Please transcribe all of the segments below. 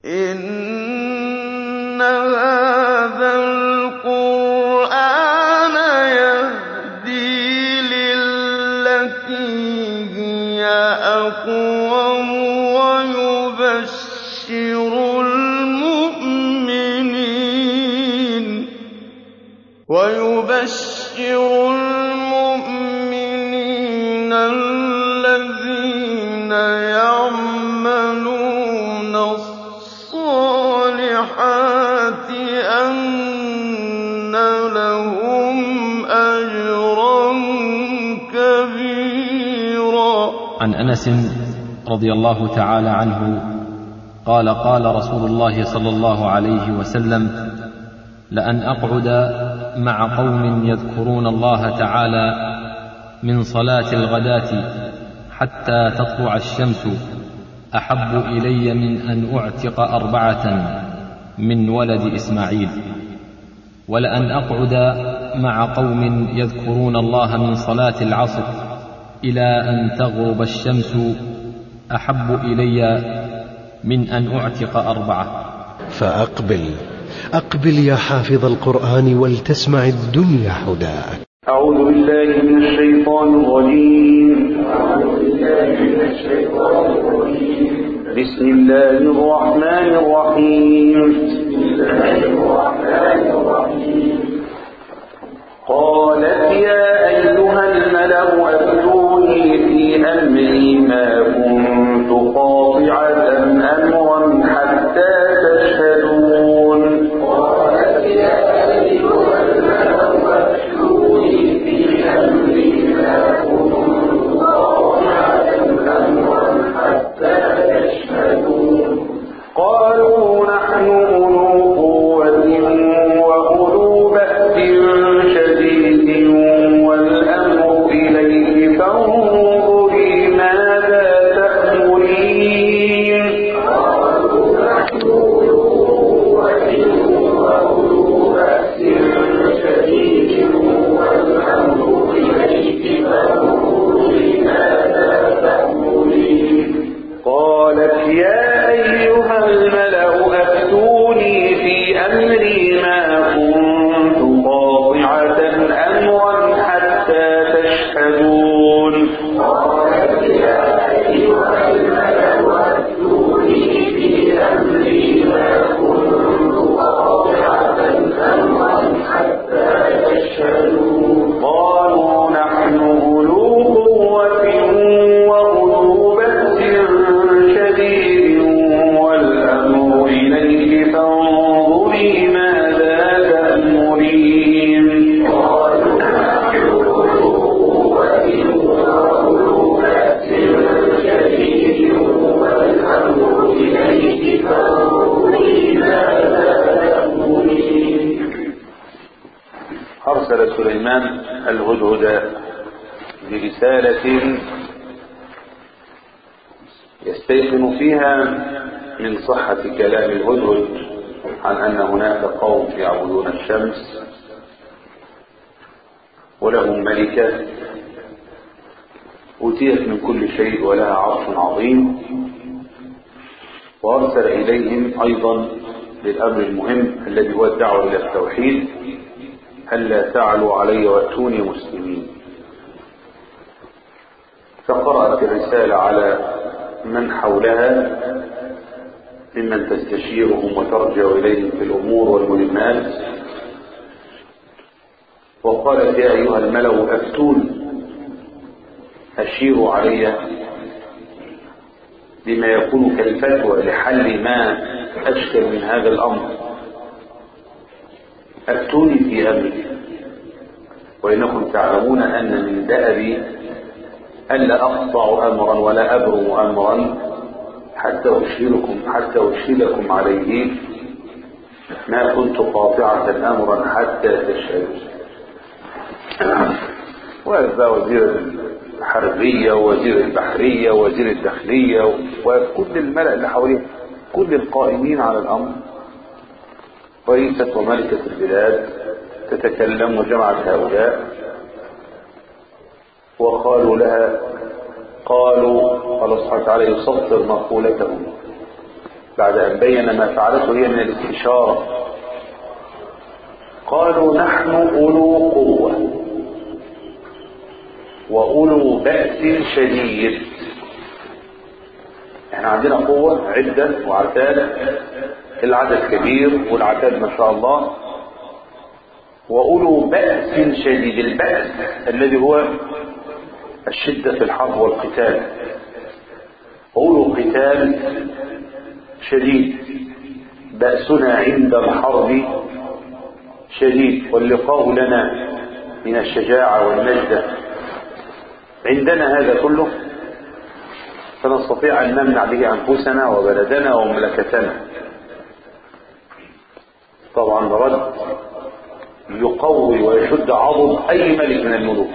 إِنَّ هَٰذَا الْقُرْآنَ يَهْدِي لِلَّتِي هِيَ أَقْوَمُ وَيُبَشِّرُ الْمُؤْمِنِينَ الَّذِينَ يَعْمَلُونَ الصَّالِحَاتِ أَنَّ لَهُمْ أَجْرًا كَبِيرًا عن انس رضي الله تعالى عنه قال قال رسول الله صلى الله عليه وسلم لان اقعد مع قوم يذكرون الله تعالى من صلاه الغداه حتى تطلع الشمس احب الي من ان اعتق اربعه من ولد اسماعيل ولان اقعد مع قوم يذكرون الله من صلاه العصر الى ان تغرب الشمس احب الي من ان اعتق اربعه فأقبل أقبل يا حافظ القرآن ولتسمع الدنيا هداك أعوذ بالله من الشيطان الرجيم بسم الله الرحمن الرحيم قالت يا أيها الملأ أفتوني في أمري ما كنت قاطعة أمرا حتى تشهدون قالوا نحن أولو قوة وأولو بأس شديد والأمر إليه فانظري ماذا تأمرين قالت يا أيها الملأ أفتوني في أمري ما كنت قاطعة أمرا حتى تشهدون قالوا نحن أولو قوة وأولو بأس شديد والأمر إليه فانظري ماذا تأمرين أرسل سليمان الهدهد برسالة يستيقن فيها من صحة كلام الهدهد عن أن هناك قوم يعبدون الشمس ولهم ملكة أوتيت من كل شيء ولها عرش عظيم وأرسل إليهم أيضا للأمر المهم الذي هو الدعوة إلى التوحيد ألا تعلوا علي وأتوني مسلمين فقرأت الرسالة على من حولها ممن تستشيرهم وترجع إليهم في الأمور والمهمات وقالت يا أيها الملأ أفتون أشيروا علي بما يكون كالفتوى لحل ما أشكل من هذا الأمر أفتوني في أمري وإنكم تعلمون أن من دأبي ألا أقطع أمرا ولا أبرم أمرا حتى أشهدكم حتى أشهدكم عليه ما كنت قاطعة أمرا حتى تشهدوا وهذا وزير الحربية ووزير البحرية ووزير الداخلية وكل الملأ اللي حواليه كل القائمين على الأمر رئيسة وملكة البلاد تتكلم وجمعت هؤلاء وقالوا لها قالوا الله سبحانه وتعالى يسطر مقولتهم بعد أن بين ما فعلته هي من الاستشارة قالوا نحن أولو قوة وأولو بأس شديد احنا عندنا قوة عدة وعتاد العدد كبير والعتاد ما شاء الله وأولو بأس شديد البأس الذي هو الشدة في الحرب والقتال أولو قتال شديد بأسنا عند الحرب شديد واللقاء لنا من الشجاعة والنجدة عندنا هذا كله فنستطيع أن نمنع به أنفسنا وبلدنا ومملكتنا طبعا رد يقوي ويشد عضد أي ملك من الملوك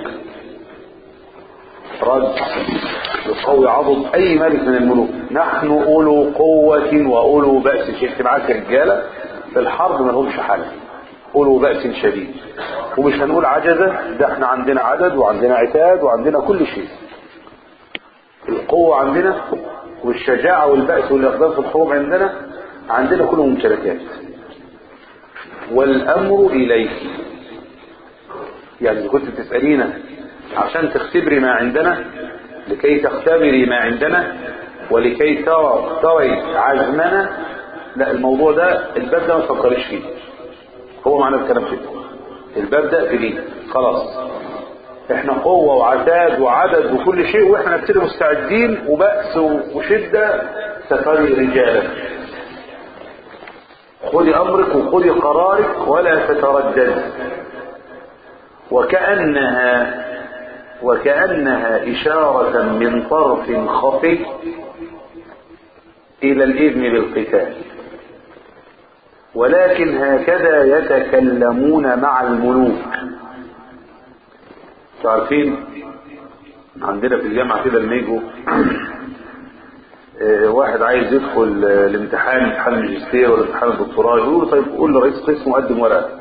رد يقوي عضد أي ملك من الملوك نحن أولو قوة وأولو بأس شديد معاك رجالة في الحرب ما لهمش حل أولو بأس شديد ومش هنقول عجزة ده احنا عندنا عدد وعندنا عتاد وعندنا كل شيء القوة عندنا والشجاعة والبأس والإقدام في الحروب عندنا عندنا كل ممتلكات والأمر إليك يعني كنت تسألينا عشان تختبري ما عندنا لكي تختبري ما عندنا ولكي ترى تري عزمنا لا الموضوع ده الباب ده ما تفكريش فيه هو معنى الكلام كده الباب ده جديد خلاص احنا قوة وعتاد وعدد وكل شيء واحنا نبتدي مستعدين وبأس وشدة ستري رجالا خذي امرك وخذي قرارك ولا تتردد وكأنها وكأنها إشارة من طرف خفي إلى الإذن بالقتال ولكن هكذا يتكلمون مع الملوك تعرفين عندنا في الجامعة كده لما يجوا واحد عايز يدخل الامتحان امتحان الماجستير ولا امتحان الدكتوراه يقول له طيب قول لرئيس قسم وقدم ورقه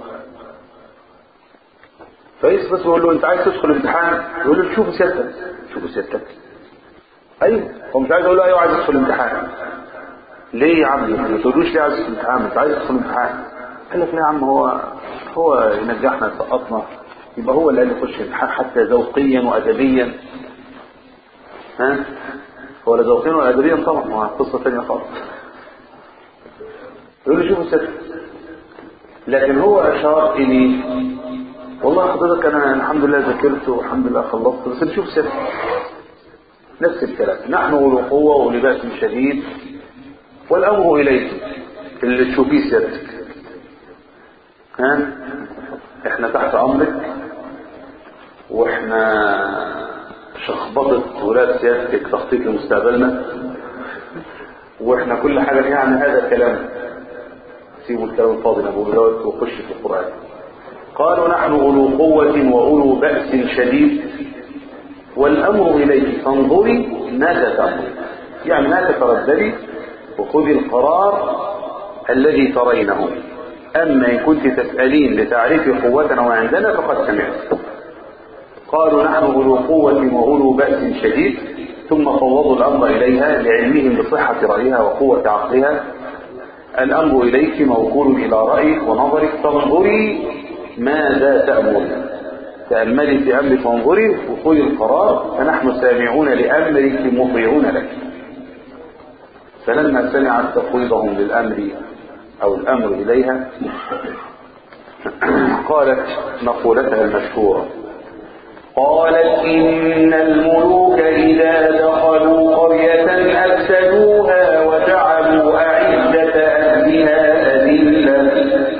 رئيس قسم يقول له انت عايز تدخل الامتحان يقول له شوف سيادتك شوف سيادتك ايوه هو مش عايز يقول له ايوه عايز ادخل الامتحان ليه يا عم ما تقولوش ليه عايز تدخل الامتحان انت عايز تدخل الامتحان قال لك لا يا عم هو هو ينجحنا يسقطنا يبقى هو اللي قال لي خش الامتحان حتى ذوقيا وادبيا ها هو لا ذوقيا ولا ادبيا طبعا ما قصه ثانيه خالص يقول لي شوف الست لكن هو اشار الي والله حضرتك انا الحمد لله ذاكرت والحمد لله خلصت بس نشوف الست نفس الكلام نحن اولو قوه ولباس شديد والامر اليك اللي تشوفيه سيادتك ها احنا تحت امرك واحنا شخبطة ولاد سيادتك تخطيط لمستقبلنا واحنا كل حاجة يعني هذا كلام سيبوا الكلام الفاضي نقول دوت وخش في القرآن قالوا نحن أولو قوة وأولو بأس شديد والأمر إليك فانظري ماذا تأمر يعني لا تترددي وخذي القرار الذي ترينه أما إن كنت تسألين لتعريف قوتنا وعندنا فقد سمعت قالوا نحن أولو قوة وأولو بأس شديد ثم فوضوا الأمر إليها لعلمهم بصحة رأيها وقوة عقلها الأمر إليك موكول إلى رأيك ونظرك فانظري ماذا تأمرين تأملي في أمرك وانظري وخذي القرار فنحن سامعون لأمرك مطيعون لك فلما سمعت تفويضهم للأمر أو الأمر إليها قالت مقولتها المشهورة قالت إن الملوك إذا دخلوا قرية أفسدوها وجعلوا أعزة أهلها أذلة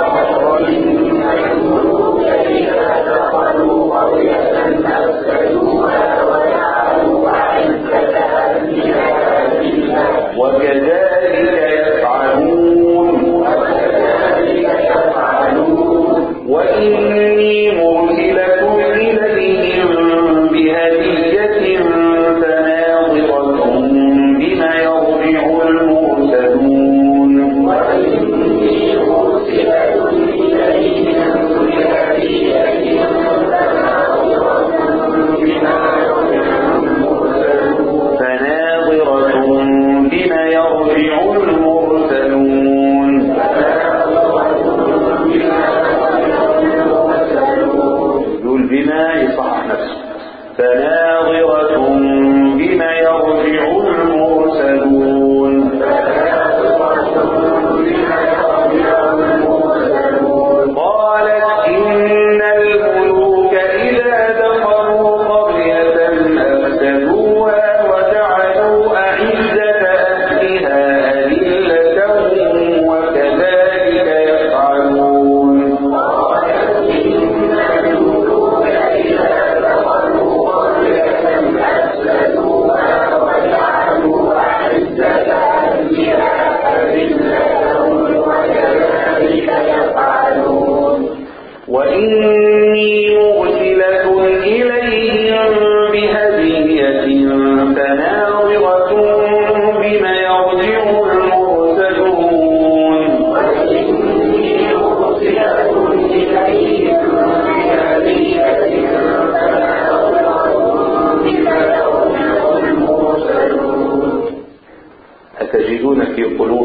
وكذلك يفعلون وإني مرسلة إليهم بهدية فناظرة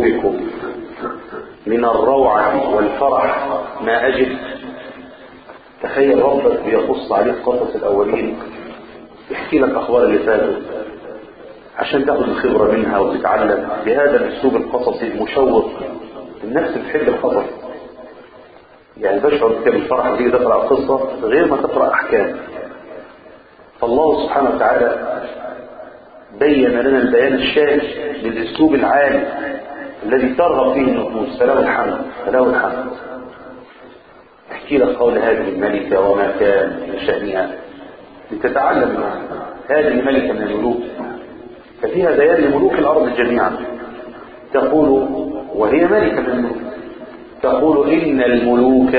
قلوبكم من الروعة والفرح ما أجد تخيل ربك بيقص عليك قصص الأولين يحكي لك أخبار اللي فاتوا عشان تاخد الخبرة منها وتتعلم بهذا الأسلوب القصصي المشوق النفس بتحب القصص يعني تشعر كده بالفرح لما تيجي تقرأ قصة غير ما تقرأ أحكام فالله سبحانه وتعالى بين لنا البيان الشامل للأسلوب العالي الذي ترغب فيه النفوس فله الحمد فله الحمد احكي لك قول هذه الملكة وما كان من شأنها لتتعلم منها هذه ملكة من الملوك ففيها بيان لملوك الأرض جميعا تقول وهي ملكة من الملوك تقول إن الملوك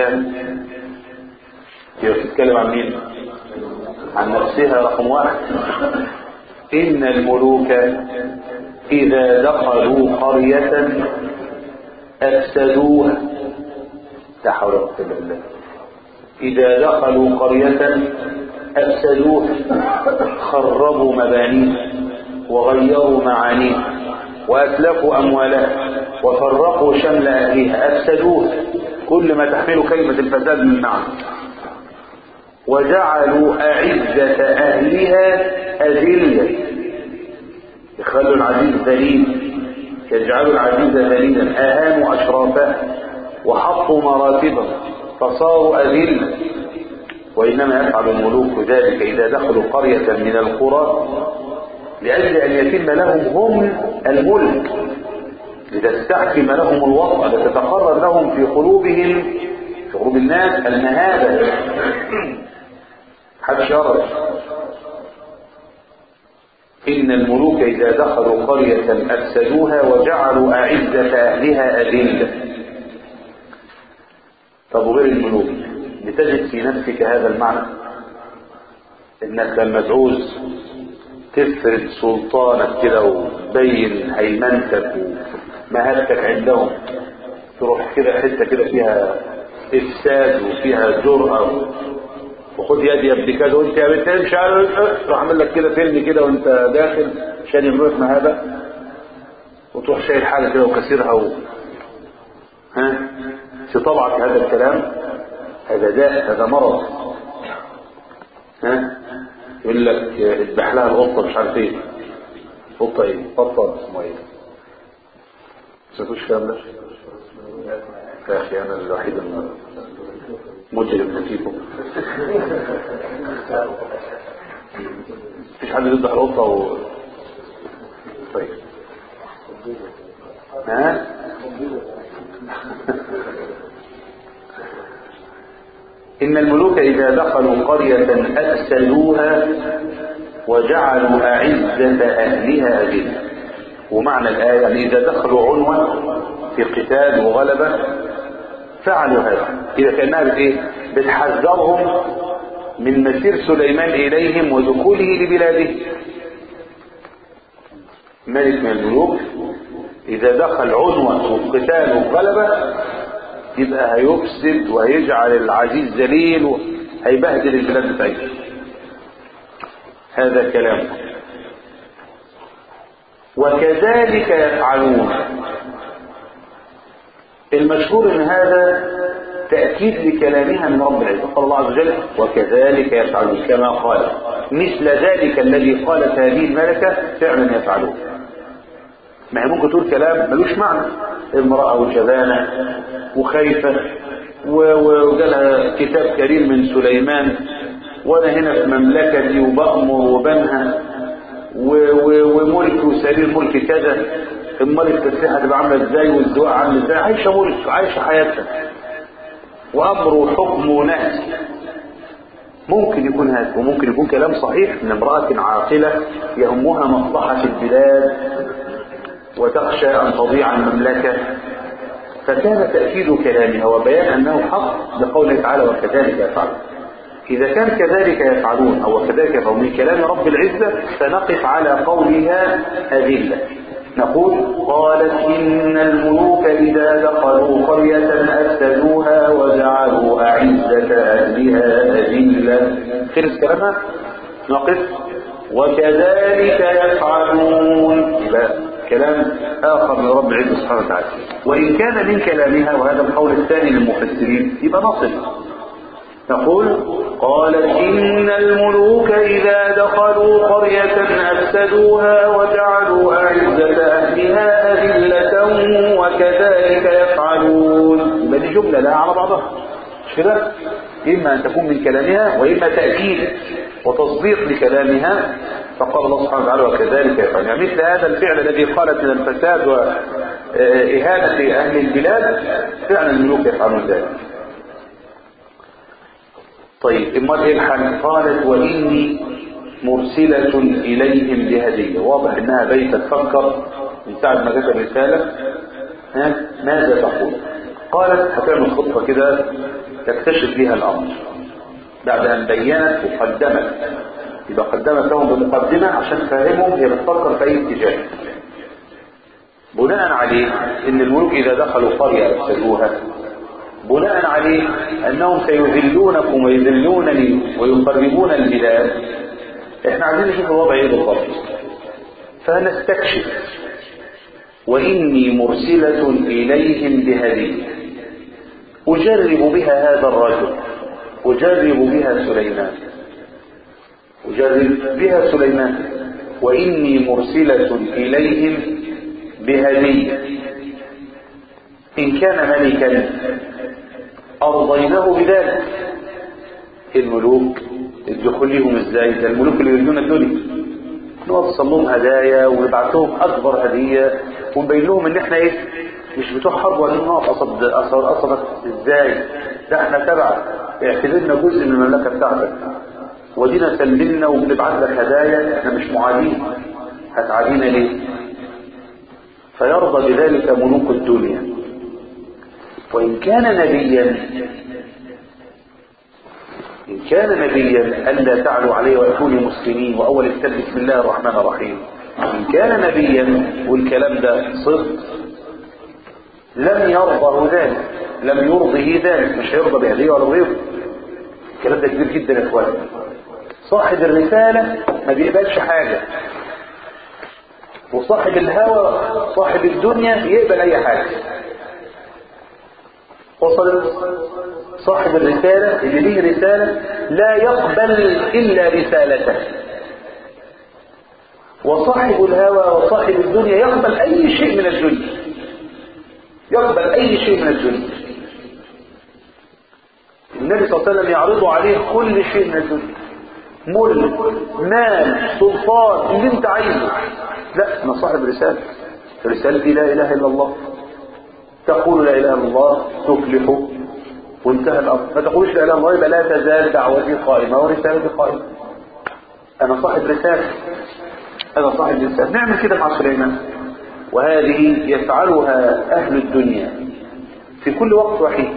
هي بتتكلم عن مين؟ عن نفسها رقم واحد إن الملوك إذا دخلوا قرية أفسدوها لا حول ولا قوة إلا بالله إذا دخلوا قرية أفسدوها خربوا مبانيها وغيروا معانيها وأتلفوا أموالها وفرقوا شمل أهلها أفسدوها كل ما تحمل كلمة الفساد من معنى وجعلوا أعزة أهلها أذلة يخلوا العزيز ذليل يجعلوا العزيز ذليلا أهانوا أشرافها وحطوا مراتبه فصاروا أذلة وإنما يفعل الملوك ذلك إذا دخلوا قرية من القرى لأجل أن يتم لهم هم الملك لتستحكم لهم الوضع لتتقرر لهم في قلوبهم في قلوب الناس المهابة حد شرج إن الملوك إذا دخلوا قرية أفسدوها وجعلوا أعزة أهلها أذلة طب وغير الملوك بتجد في نفسك هذا المعنى انك لما تعوز تفرد سلطانك كده وتبين هيمنتك ومهابتك عندهم تروح كده حته كده فيها افساد وفيها جرأة وخد يدي يا ابن كذا وانت يا بنت امشي راح اعمل لك كده فيلم كده وانت داخل عشان يعملوا لك مهابه وتروح شايل حاجه كده وكسرها و... ها في طبعك هذا الكلام هذا داء هذا مرض ها يقول لك اذبح لها القطه مش عارف ايه قطه ايه قطه اسمها ايه ما الكلام ده يا اخي انا الوحيد المجرم فيكم مفيش حد يذبح القطه و... طيب ها إن الملوك إذا دخلوا قرية أفسدوها وجعلوا أعزة أهلها أذلة ومعنى الآية يعني إذا دخلوا عنوة في قتال وغلبة فعلوا هذا إذا كأنها بإيه؟ بتحذرهم من مسير سليمان إليهم ودخوله لبلاده ملك من الملوك إذا دخل عنوة وقتال وغلبة يبقى هيفسد وهيجعل العزيز ذليل وهيبهدل البلاد بتاعتنا هذا كلام وكذلك يفعلون المشهور ان هذا تأكيد لكلامها من رب العزة قال الله عز وجل وكذلك يفعلون كما قال مثل ذلك الذي قالت هذه الملكة فعلا يفعلون ما هي ممكن تقول كلام ملوش معنى امرأة وجبانة وخايفة وجالها كتاب كريم من سليمان وانا هنا في مملكتي وبأمر وبنهى وملك وسرير ملك كذا امال التسليح هتبقى عامله ازاي والدواء عامل ازاي عايشه ملك عايشه حياتها وامر وحكم ونهي ممكن يكون هذا وممكن يكون كلام صحيح من امرأة عاقلة يهمها مصلحة البلاد وتخشى أن تضيع المملكة فكان تأكيد كلامها وبيان أنه حق لقوله تعالى وكذلك يفعل إذا كان كذلك يفعلون أو كذلك يفعلون من كلام رب العزة فنقف على قولها أذلة نقول قالت إن الملوك إذا دخلوا قرية أفسدوها وجعلوا أعزة أهلها أذلة خلص كلامها نقف وكذلك يفعلون يبقى كلام آخر من رب العزة سبحانه وتعالى وإن كان من كلامها وهذا القول الثاني للمفسرين يبقى نصل نقول قالت إن الملوك إذا دخلوا قرية أفسدوها وجعلوا أعزة أهلها أذلة وكذلك يفعلون يبقى دي جملة لا على بعضها مش كده؟ إما أن تكون من كلامها وإما تأكيد وتصديق لكلامها فقال الله سبحانه وتعالى وكذلك يفعل يعني مثل هذا الفعل الذي قالت من الفساد وإهانة أهل البلاد فعلا الملوك يفعلون ذلك طيب امال ايه الحل قالت واني مرسلة اليهم بهدية واضح انها بيت تفكر من ساعة ما كتب رسالة ها ماذا تقول قالت هتعمل خطة كده تكتشف بها الامر بعد ان بينت وقدمت يبقى قدمت لهم بمقدمة عشان تفهمهم هي بتفكر في اي اتجاه بناء عليه ان الملوك اذا دخلوا قرية افسدوها بناء عليه انهم سيذلونكم ويذلونني ويقربون البلاد احنا عايزين نشوف الوضع ايه بالضبط فنستكشف واني مرسلة اليهم بهدية اجرب بها هذا الرجل اجرب بها سليمان اجرب بها سليمان واني مرسلة اليهم بهدية ان كان ملكا أرضيناه بذلك الملوك الدخول لهم ازاي ده الملوك اللي يريدون الدنيا نوصل لهم هدايا ونبعت لهم اكبر هديه ونبين لهم ان احنا ايه مش بتوع حرب ولا نقف قصد قصد قصدك ازاي ده احنا تبع اعتبرنا جزء من المملكه بتاعتك ودينا سلمنا وبنبعت لك هدايا احنا مش معادين هتعادينا ليه فيرضى بذلك ملوك الدنيا وإن كان نبيا إن كان نبيا ألا تعلوا عليه وأتوني مسلمين وأول الكتاب بسم الله الرحمن الرحيم إن كان نبيا والكلام ده صدق لم يرضه ذلك لم يرضه ذلك مش هيرضى بهديه ولا غيره الكلام ده كبير جدا يا اخوان صاحب الرسالة ما بيقبلش حاجة وصاحب الهوى صاحب الدنيا يقبل اي حاجة وصلت صاحب الرسالة اللي ليه رسالة لا يقبل إلا رسالته وصاحب الهوى وصاحب الدنيا يقبل أي شيء من الدنيا يقبل أي شيء من الدنيا النبي صلى الله عليه وسلم يعرض عليه كل شيء من الدنيا ملك مال سلطان اللي انت عايزه لا انا صاحب رسالة رسالتي لا اله الا الله تقول لا اله الا الله تفلح وانتهى الامر ما تقولش لا اله الا الله يبقى لا تزال دعوتي قائمه ورسالتي قائمه انا صاحب رساله انا صاحب رساله نعمل كده مع سليمان وهذه يفعلها اهل الدنيا في كل وقت وحيد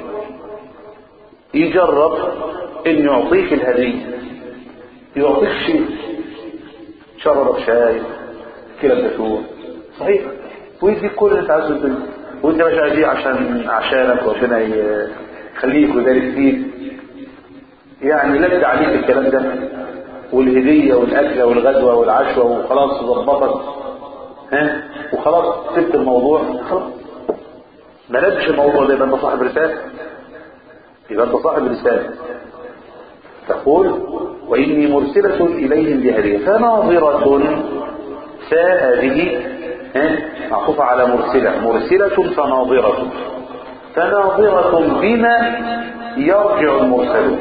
يجرب ان يعطيك الهديه يعطيك شيء شربك شاي كلاب دسور صحيح ويديك كل اللي انت عايزه الدنيا وانت مش عايز عشان عشانك وربنا يخليك ويبارك فيك يعني لد عليك الكلام ده والهدية والأكلة والغدوة والعشوة وخلاص ظبطت ها وخلاص سبت الموضوع خلاص ما لدش الموضوع ده يبقى انت صاحب رسالة يبقى انت صاحب رسالة تقول وإني مرسلة إليهم بهدية فناظرة فهذه معطوفة على مرسلة مرسلة فناظرة فناظرة بما يرجع المرسلون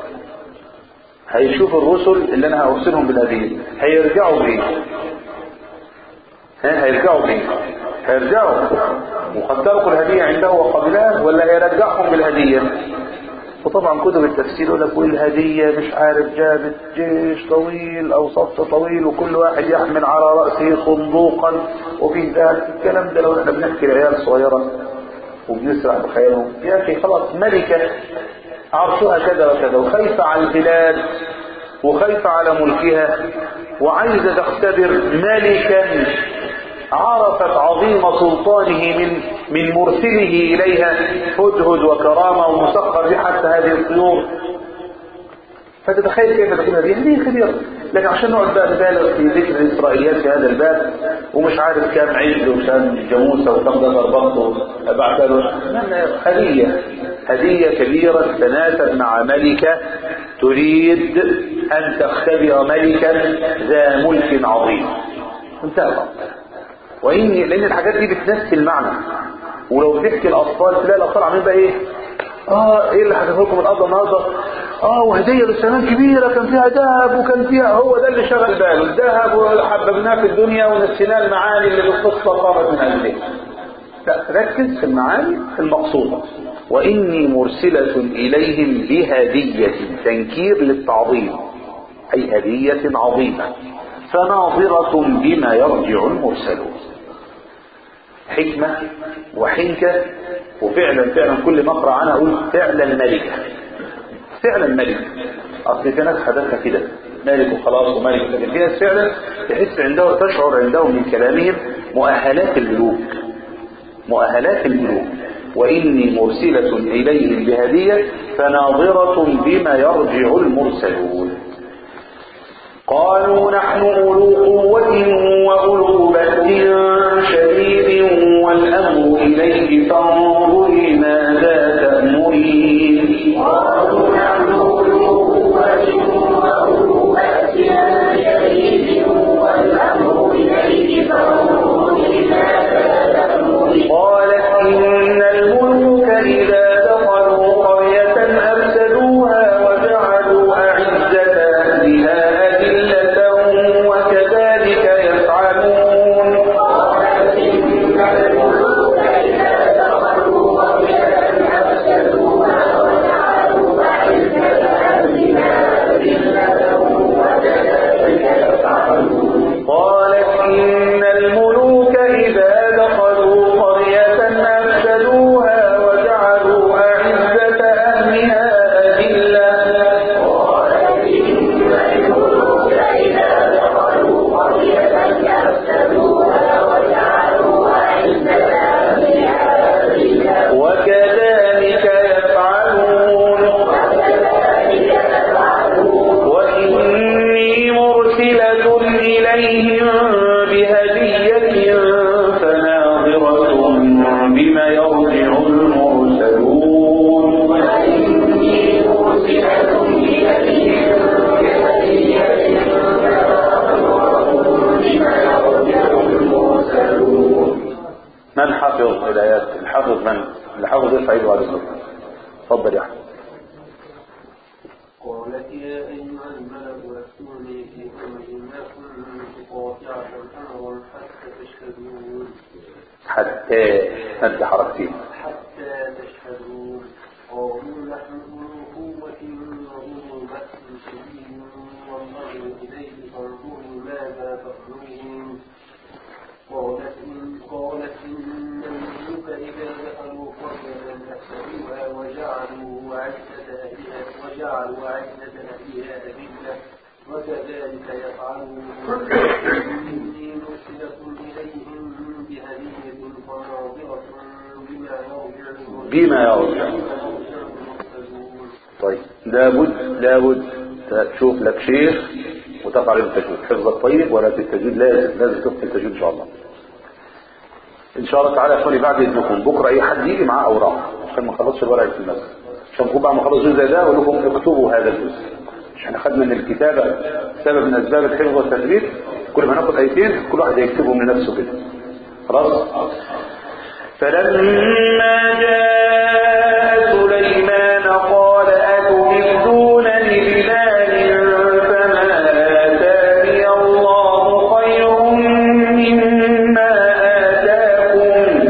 هيشوف الرسل اللي انا هرسلهم بالهدية هيرجعوا بايه ها هيرجعوا بايه هيرجعوا وقد تركوا الهدية عنده وقبلها ولا هيرجعهم بالهدية وطبعا كتب التفسير يقول لك والهدية مش عارف جابت جيش طويل او صف طويل وكل واحد يحمل على رأسه صندوقا وفي ذلك الكلام ده لو احنا بنحكي لعيال صغيرة وبنسرع بخيالهم يا اخي خلاص ملكة عرشها كذا وكذا وخايفة على البلاد وخايفة على ملكها وعايزة تختبر ملكا عرفت عظيم سلطانه من من مرسله إليها هدهد وكرامة ومسخر به حتى هذه الطيور فتتخيل كيف تكون هذه هذه كبيرة لكن عشان نقعد بقى نبالغ في ذكر الإسرائيليات في هذا الباب ومش عارف كام عجل وكام جاموسة وكام ذكر بط بعد هدية هدية كبيرة تتناسب مع ملكة تريد أن تختبر ملكا ذا ملك عظيم انتهى الأمر. وإن لأن الحاجات دي بتنسي المعنى ولو بتحكي الأطفال تلاقي الأطفال عاملين بقى إيه اه ايه اللي حكيت لكم الاب النهارده اه وهديه للسلام كبيره كان فيها ذهب وكان فيها هو ده اللي شغل باله الذهب وحببناه في الدنيا ونسيناه المعاني اللي بالقصه قامت من اجله لا ركز في المعاني المقصوده واني مرسله اليهم بهديه تنكير للتعظيم اي هديه عظيمه فناظره بما يرجع المرسلون حكمة وحنكة وفعلا فعلا كل ما اقرا عنها اقول فعلا ملكة فعلا ملكة اصل في ناس حدثها كده مالك وخلاص وملك لكن في ناس فعلا تحس عندهم تشعر عندهم من كلامهم مؤهلات الملوك مؤهلات الملوك وإني مرسلة إليهم بهدية فناظرة بما يرجع المرسلون قالوا نحن أولو قوة وأولو بأس شديد والأمر إليه فانظري ماذا تأمرين قالوا نحن أولو قوة وأولو بأس شديد والأمر إليه فانظري ماذا تأمرين قالت إن الملوك إذا دخلوا قرية أفسدوها وجعلوا أعزة أهلها أذلة وكذلك يفعلون قالت إن الملوك إذا دخلوا قرية أفسدوها وجعلوا أعزة أهلها أذلة وكذلك يفعلون قالت إن الملوك إذا دخلوا قرية أفسدوها وجعلوا أعزة أهلها أذلة قالت إن الملوك إذا دخلوا قرية أفسدوها وجعلوا أعزة أهلها أذلة وكذلك يفعلون وكذلك يفعلون وإني مرسلة إليهم بهدية فناظرة بما يرجع المرسلون وإني مرسلة إليهم بهدية فناظرة بما يرجع المرسلون من حفظ الآيات الحافظ من اللي حافظ يرفع ايده على الصوت اتفضل يا احمد قالت يا أيها الملأ أفتوني في أمر ما كنت قاطعة أمرا حتى تشهدون حتى مد حركتين حتى تشهدون قالوا نحن أولو قوة وأولو بأس شديد والنظر إليه فانظروا ماذا تأمرون قالت إن قالت إن الملوك إذا دخلوا قرية أفسدوها وجعلوا أعزة أهلها وجعلوا أعزة أهلها أذلة وكذلك يفعلون إني مرسلة إليهم بهدية فناظرة بما يرجع بما يرجع. المرسلون طيب لابد لابد تشوف لك شيخ وتفعل التجويد حفظ الطيب ولا التجويد لازم لازم تفتح التجويد ان شاء الله ان شاء الله تعالى يا اخواني بعد اذنكم بكره اي حد يجي معاه اوراق عشان ما نخلصش الورق في المسجد عشان نكون بعد ما نخلص جزء زي ده اقول لكم اكتبوا هذا الجزء مش احنا خدنا ان الكتابه سبب من اسباب الحفظ والتدريب كل ما ناخد ايتين كل واحد يكتبهم لنفسه كده خلاص فلما جاء سليمان قال أتمدونني بمال فما آتاني الله خير مما آتاكم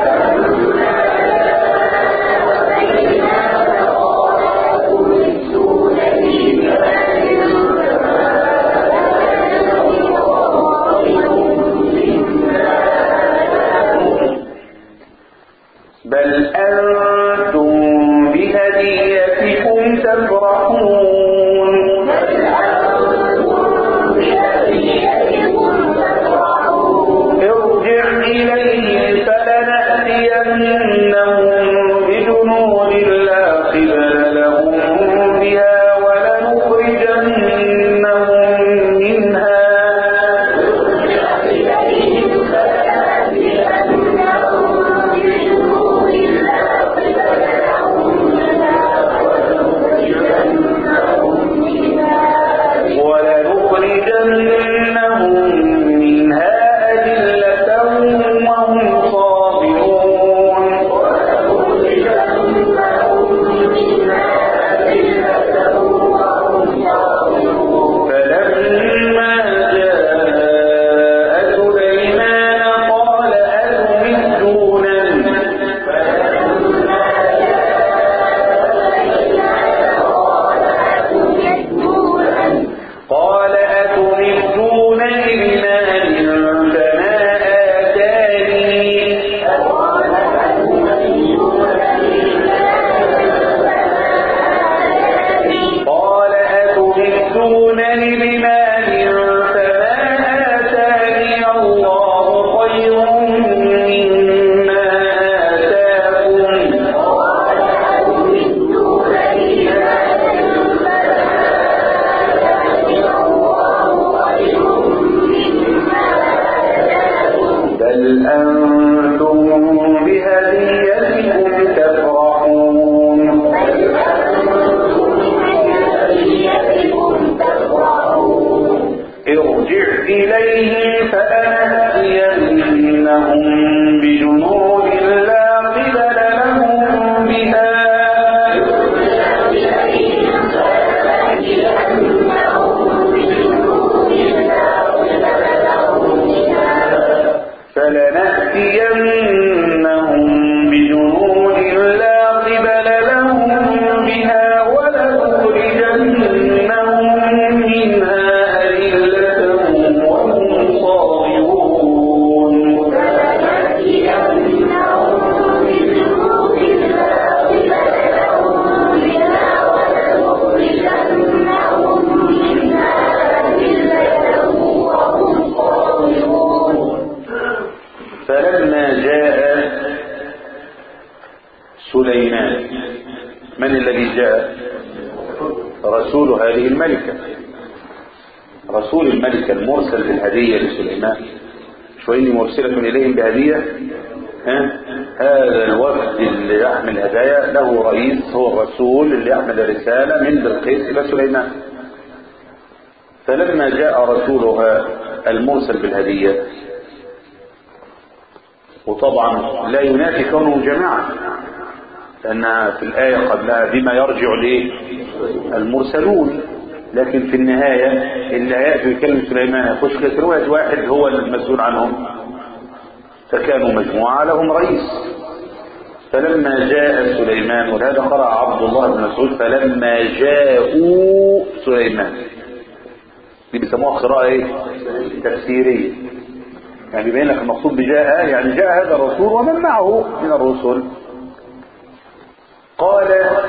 بل أنتم بهديتكم تفرحون ارجع إليه فلنأتينهم بجنود لا قبل لهم بها ولنخرجنهم سليمان من الذي جاء رسول هذه الملكة رسول الملكة المرسل بالهدية لسليمان شو إني مرسلة إليهم بهدية ها؟ هذا الوفد اللي يحمل هدايا له رئيس هو الرسول اللي يحمل الرسالة من بلقيس إلى سليمان فلما جاء رسولها المرسل بالهدية وطبعا لا ينافي كونه جماعة لأن في الآية قبلها بما يرجع ليه المرسلون لكن في النهاية اللي هيأتي يكلم سليمان يخش كسر واحد هو المسؤول عنهم فكانوا مجموعة لهم رئيس فلما جاء سليمان ولهذا قرأ عبد الله بن مسعود فلما جاءوا سليمان دي بيسموها قراءة ايه تفسيرية يعني بيبين لك المقصود بجاء يعني جاء هذا الرسول ومن معه من الرسل قال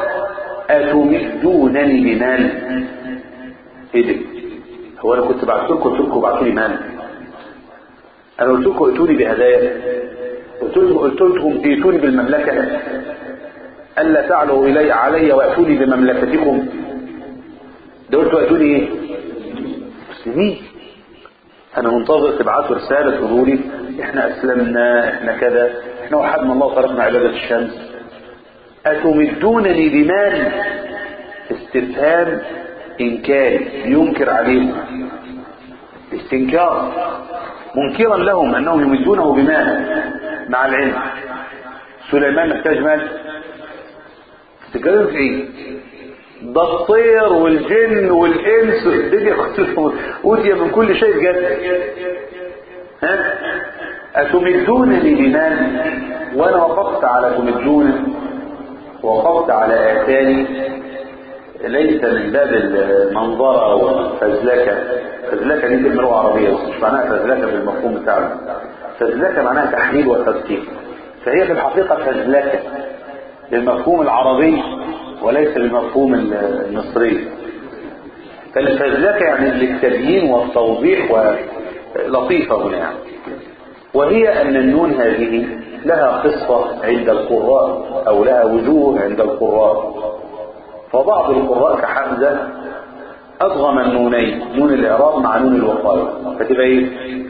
أتمدونني بمال ايه ده هو انا كنت بعت لكم قلت لكم ابعتوا لي مال انا قلت لكم ائتوني بهدايا قلت لكم قلت لكم ائتوني بالمملكه الا تعلوا الي علي واتوني بمملكتكم ده قلتوا ائتوني ايه مسلمين انا منتظر تبعتوا رساله تقولوا لي احنا اسلمنا احنا كذا احنا وحدنا الله وتركنا عباده الشمس اتمدونني بمال استفهام انكاري ينكر عليهم استنكار منكرا لهم انهم يمدونه بمال مع العلم سليمان محتاج مال تتكلم في ايه ده الطير والجن والانس الدنيا اوتي من كل شيء بجد ها اتمدونني بمال وانا وقفت على تمدونني وقفت على اتاني ليس من باب المنظرة أو فزلكة فزلكة دي كلمة لغة عربية بس مش معناها فزلكة بالمفهوم بتاعنا فزلكة معناها تحليل وتفكير فهي في الحقيقة فزلكة بالمفهوم العربي وليس بالمفهوم المصري فالفزلكة يعني للتبيين والتوضيح ولطيفة هنا يعني. وهي أن النون هذه لها قصة عند القراء أو لها وجوه عند القراء فبعض القراء كحمزة أضغم النونين نون الإعراب مع نون الوقاية فتبقى إيه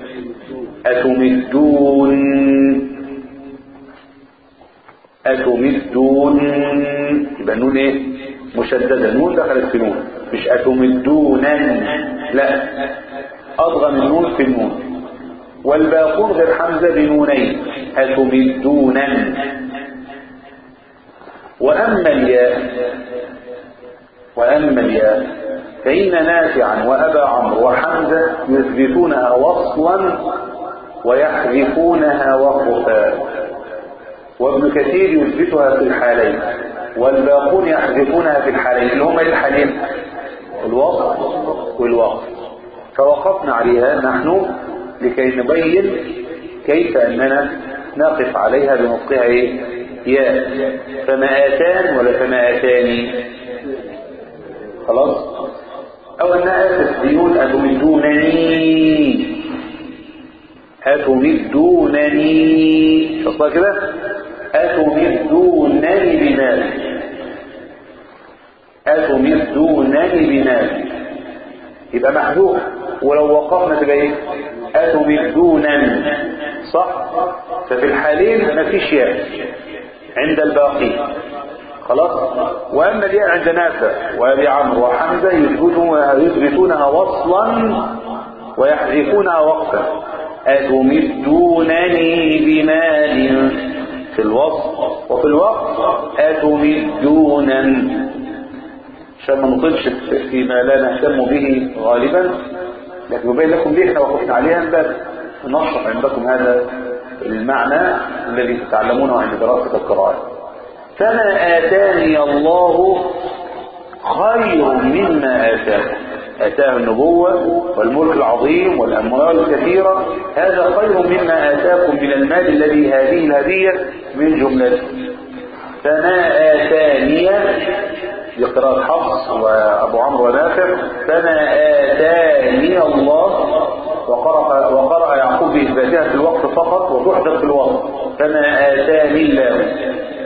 أتمدون أتمدون يبقى النون إيه مشددة النون دخلت في نون مش أتمدونا لا أضغم النون في النون والباقون غير حمزة بنونين أتمدونا وأما الياء وأما الياء فإن نافعا وأبا عمرو وحمزة يثبتونها وصلا ويحذفونها وقفا وابن كثير يثبتها في الحالين والباقون يحذفونها في الحالين اللي هما الحالين الوصف والوقف فوقفنا عليها نحن لكي نبين كيف أننا نقف عليها بنطقها ايه ياء فما آتان ولا فما آتاني خلاص او انها تسبيون اتمدونني اتمدونني اصلا كده اتمدونني بمال اتمدونني بمال يبقى محذوف ولو وقفنا تبقى ايه اتمدونني صح ففي الحالين مفيش ياء عند الباقي خلاص واما الياء عند نافع وابي عمرو وحمزه يثبتونها وصلا ويحذفونها وقفا اتمدونني بمال في الوصف وفي الوقف اتمدونا عشان ما نطلش فيما لا نهتم به غالبا لكن يبين لكم ليه احنا وقفنا عليها من باب نشرح عندكم هذا المعنى الذي تتعلمونه عند دراسه القراءات فما آتاني الله خير مما آتاكم آتاه النبوة والملك العظيم والأموال الكثيرة هذا خير مما آتاكم من المال الذي هذه الهدية من جملته فما آتاني بقراءة حفص وأبو عمرو ونافع فما آتاني الله وقرأ, وقرأ يعقوب بإثباتها في الوقت فقط وتحدث في الوقت فما آتاني الله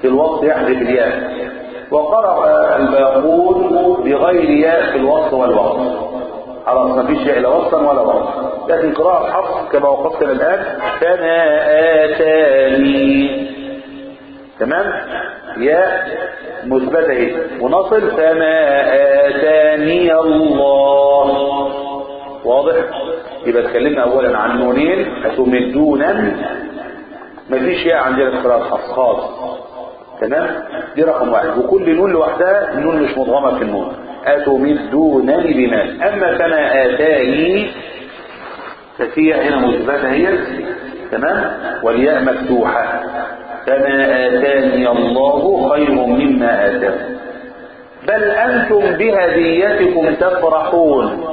في الوصف يحذف الياء وقرأ الباقون بغير ياء في الوصف والوصف خلاص ما فيش ياء لا وصفا ولا وصف لكن قراءة حفص كما وقفتنا الآن فما آتاني تمام ياء مثبتة اهي ونصل فما آتاني الله واضح يبقى اتكلمنا اولا عن نونين اتمدونا مفيش ياء عندنا في قراءة حفص خالص تمام دي رقم واحد وكل نون لوحدها النون مش مضغمة في النون أتمدونني بمال أما كما آتاني ففي هنا مثبتة هي تمام والياء مفتوحة كما آتاني الله خير مما آتاكم بل أنتم بهديتكم تفرحون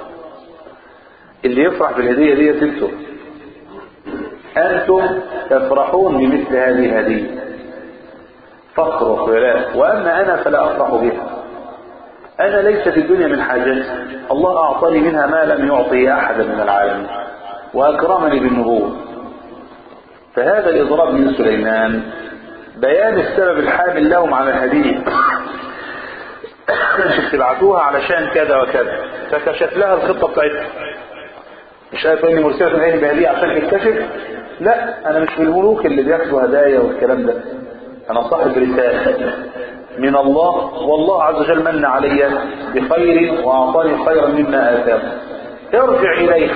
اللي يفرح بالهدية دي تنسوا أنتم تفرحون بمثل هذه الهدية فخر وخيرات وأما أنا فلا أفرح بها أنا ليس في الدنيا من حاجتي الله أعطاني منها ما لم يعطي أحدا من العالمين وأكرمني بالنبوة فهذا الإضراب من سليمان بيان السبب الحامل لهم على الهدية مش تبعتوها علشان كذا وكذا فكشف لها الخطة بتاعتها مش عارف اني مرسلة العين بهدية عشان تكتشف لا انا مش من الملوك اللي بياخدوا هدايا والكلام ده انا صاحب رسالة من الله والله عز وجل من علي بخير واعطاني خيرا مما اتاه ارجع اليه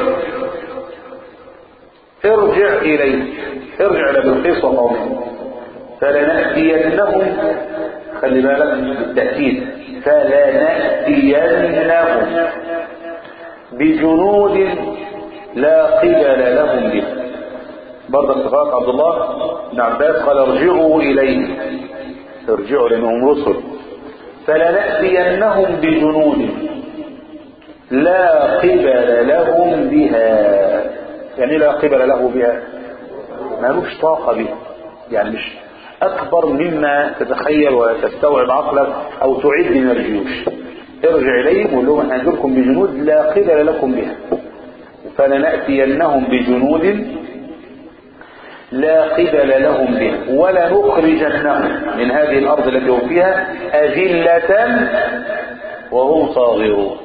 ارجع اليه ارجع الى بلقيس وقومه فلنأتينهم خلي بالك بالتأكيد فلنأتينهم بجنود لا قبل لهم به برضه اتفاق عبد الله بن عباس قال ارجعوا اليه ارجعوا لانهم رسل فلنأتينهم بجنود لا قبل لهم بها يعني لا قبل له بها مالوش طاقة بها يعني مش أكبر مما تتخيل وتستوعب عقلك أو تعد من الجيوش ارجع إليهم وقول لهم احنا هنجيلكم بجنود لا قبل لكم بها فلنأتينهم بجنود لا قبل لهم بها ولنخرجنهم من هذه الأرض التي هم فيها أذلة وهم صاغرون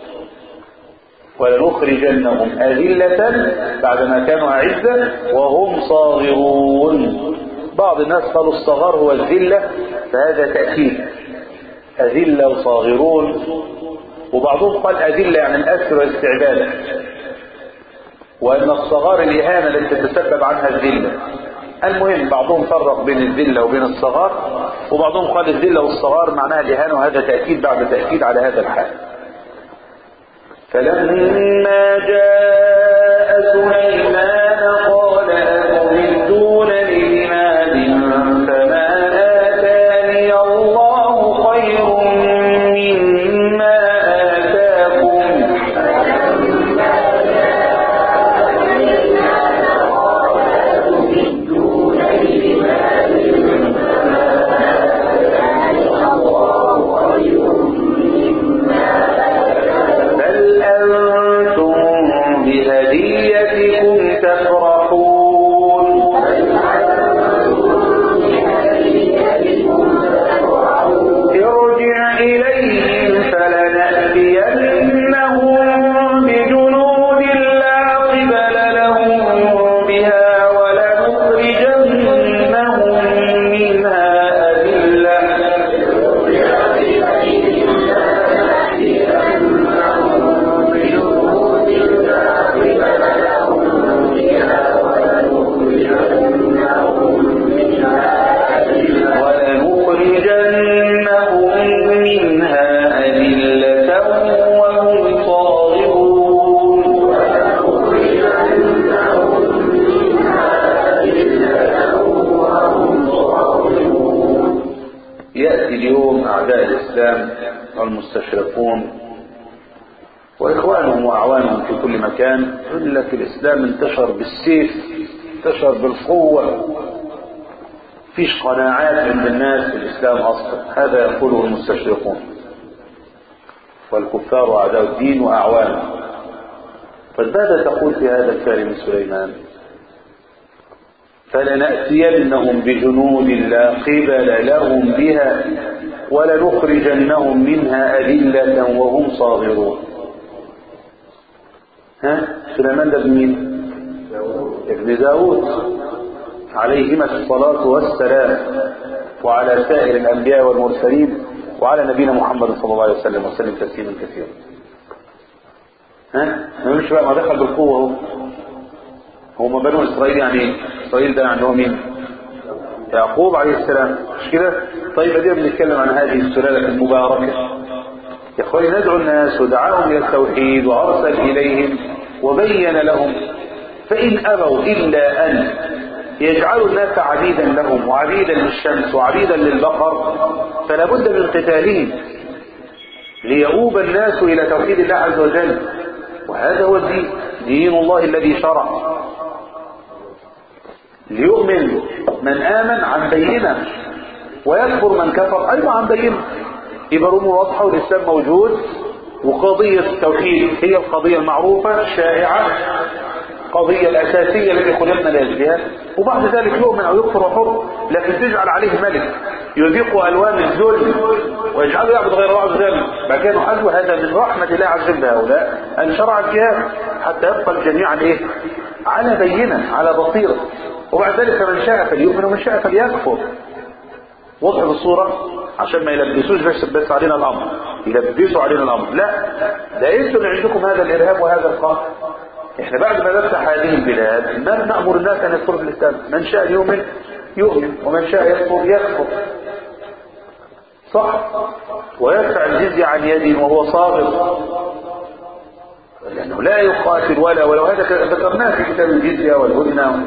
ولنخرجنهم أذلة بعدما كانوا أعزة وهم صاغرون بعض الناس قالوا الصغار هو الذلة فهذا تأكيد أذلة وصاغرون وبعضهم قال أذلة يعني الأسر والاستعباد وأن الصغار الإهانة التي تتسبب عنها الذلة المهم بعضهم فرق بين الذلة وبين الصغار وبعضهم قال الذلة والصغار معناها الإهانة وهذا تأكيد بعد تأكيد على هذا الحال فلما جاء سليمان قال أتمدونني بمال فما آتاني الله خير مما آتاكم بل أنتم بهديتكم تفرحون ارجع إليهم فلنأتينهم بجنود لا قبل لهم بها ولنخرجنهم منها أذلة ولنخرجنهم منها أذلة وهم صاغرون يأتي اليوم أعداء الإسلام والمستشرقون وإخوانهم وأعوانهم في كل مكان يقول لك الإسلام انتشر بالسيف انتشر بالقوة فيش قناعات عند الناس في الإسلام أصلا هذا يقوله المستشرقون والكفار وأعداء الدين وأعوانه فماذا تقول في هذا الكلام سليمان فلنأتينهم بجنود لا قبل لهم بها ولنخرجنهم منها أذلة وهم صاغرون ها سليمان ده مين ابن داود عليهما الصلاة والسلام وعلى سائر الأنبياء والمرسلين وعلى نبينا محمد صلى الله عليه وسلم وسلم تسليما كثيرا ها مش بقى ما دخل بالقوة اهو هم بنو إسرائيل يعني ايه؟ إسرائيل ده عندهم مين يعقوب عليه السلام مش كده طيب ادينا بنتكلم عن هذه السلالة المباركة يا اخواني ندعو الناس ودعاهم الى التوحيد وارسل اليهم وبين لهم فان ابوا الا ان يجعلوا الناس عبيدا لهم وعبيدا للشمس وعبيدا للبقر فلا بد من قتالهم ليؤوب الناس الى توحيد الله عز وجل وهذا هو الدين دين الله الذي شرع ليؤمن من آمن عن بينة ويكفر من كفر أيضا عن بينة يبقى الأمور واضحة والإسلام موجود وقضية التوحيد هي القضية المعروفة الشائعة القضية الأساسية التي خلقنا لأجلها وبعد ذلك يؤمن أو يكفر وحر لكن تجعل عليه ملك يذيق ألوان الذل ويجعله يعبد غير الله عز وجل بعد كده نحل هذا من رحمة الله عز وجل بهؤلاء أن شرع الجهاد حتى يبقى الجميع على إيه؟ على بينة على بصيرة وبعد ذلك من شاء فليؤمن ومن شاء فليكفر وضح بالصورة عشان ما يلبسوش بس, بس علينا الأمر يلبسوا علينا الأمر لا ده انتم اللي عندكم هذا الإرهاب وهذا القهر احنا بعد ما نفتح هذه البلاد ما نأمر الناس أن يدخلوا في الإسلام من شاء يؤمن يؤمن ومن شاء يكفر يكفر صح ويدفع الجزية عن يد وهو صاغر لأنه لا يقاتل ولا ولو هذا ذكرناه في كتاب الجزية والهدنة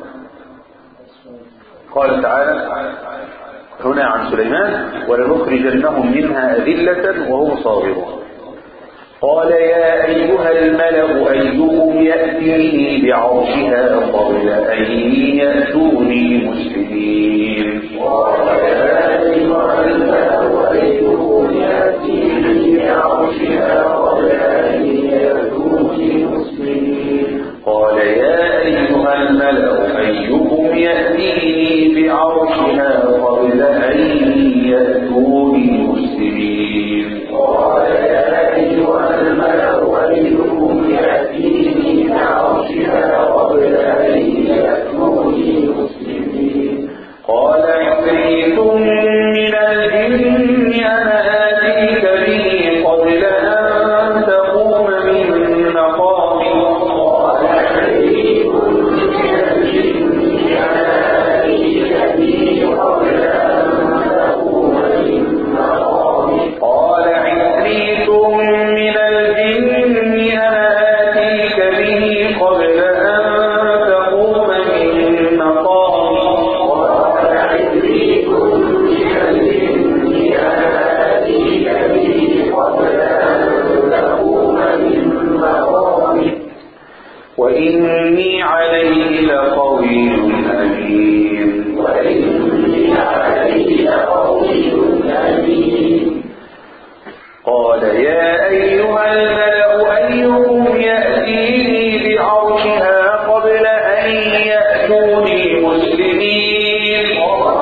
قال تعالى هنا عن سليمان ولنخرجنهم منها أذلة وهم صاغرون قال يا أيها الملأ أيكم يأتيني بعرشها قبل أن يأتوني مسلمين قال يا أيها الملأ أيكم يأتيني بعرشها قبل أن يأتوني مسلمين قال يا أيها الملأ أيكم يأتيني بعرشها قبل أن يأتوني مسلمين قال يا أيها الملأ أيكم يأتيني بعرشها قبل أن يأتوني مسلمين قال عفريت من الجن أنا آتيك به قبل أن تقوم من مقامك قال حريق من الجن أنا آتيك به قبل أن تقوم من مقامك قال عفريت من الجن أنا آتيك به قبل أن تقوم من مقامك قال حريق من الجن أنا آتيك به قبل أن تقوم من مقامك وإني عليه لقوي أمين وإني عليه لقوي أمين قال يا أيها الملأ أيكم يأتيني بعرشها قبل أن يأتوني مسلمين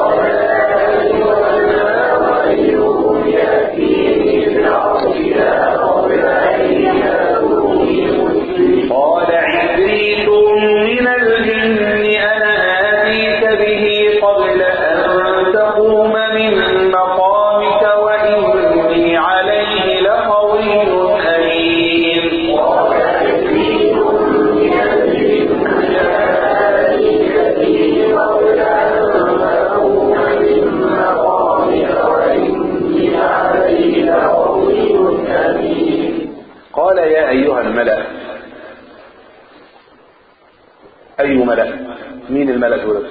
أيكم يأتيني بعرشها قبل أن يأتوني مسلمين قال عفريت من الجن أنا آتيك به قبل أن تقوم من مقامك وإني عليه لقوي أمين قال حريق من الجن آتيك به قبل أن تقوم من مقامك وإني عليه لقوي أمين قال يا أيها الملأ أي ملأ مين الملأ دول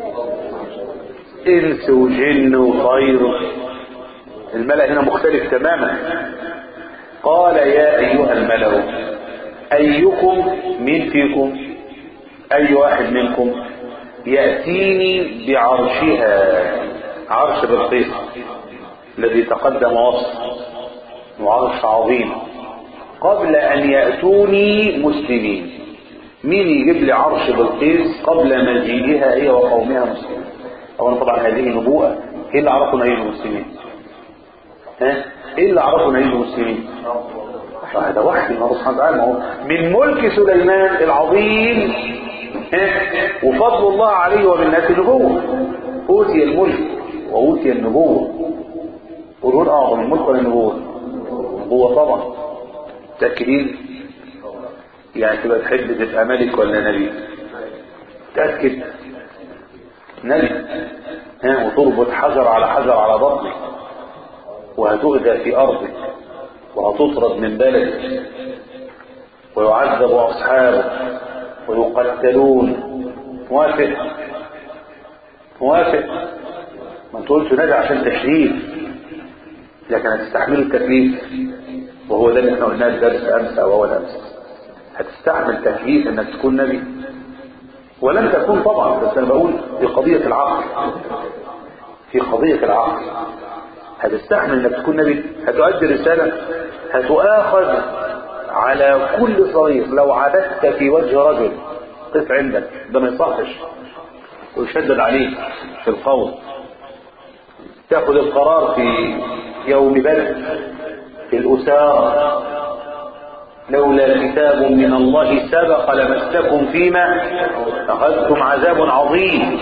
إنس وجن وطير الملأ هنا مختلف تماما قال يا أيها الملأ أيكم مين فيكم أي واحد منكم يأتيني بعرشها عرش بلقيس الذي تقدم وصف وعرش عظيم قبل أن يأتوني مسلمين مين يجيب لي عرش بلقيس قبل مجيئها هي وقومها مسلمين اولا طبعا هذه نبوءة ايه اللي عرفوا نبي المسلمين ها ايه اللي عرفوا نبي المسلمين هذا وحي الله سبحانه وتعالى ما هو من ملك سليمان العظيم ها وفضل الله عليه ومنته النبوة اوتي الملك واوتي النبوة قولون اعظم الملك ولا النبوة النبوة طبعا متأكدين يعني تبقى تحب تبقى ملك ولا نبي تأكد نبي ها وتربط حجر على حجر على بطنك وهتؤذى في أرضك وهتطرد من بلدك ويعذب أصحابه ويقتلون موافق موافق ما انت قلت نبي عشان تشريف لكن هتستحمل التكليف وهو ده اللي احنا قلناه الدرس امس او اول امس هتستحمل تكليف انك تكون نبي ولن تكون طبعا بس انا بقول في قضية العقل في قضية العقل هتستحمل انك تكون نبي هتؤدي رسالة هتؤاخذ على كل صغير لو عبدت في وجه رجل قف عندك ده ما يصحش ويشدد عليك في القول تاخذ القرار في يوم بدر في الأسارة لولا كتاب من الله سبق لمسكم فيما أخذتم عذاب عظيم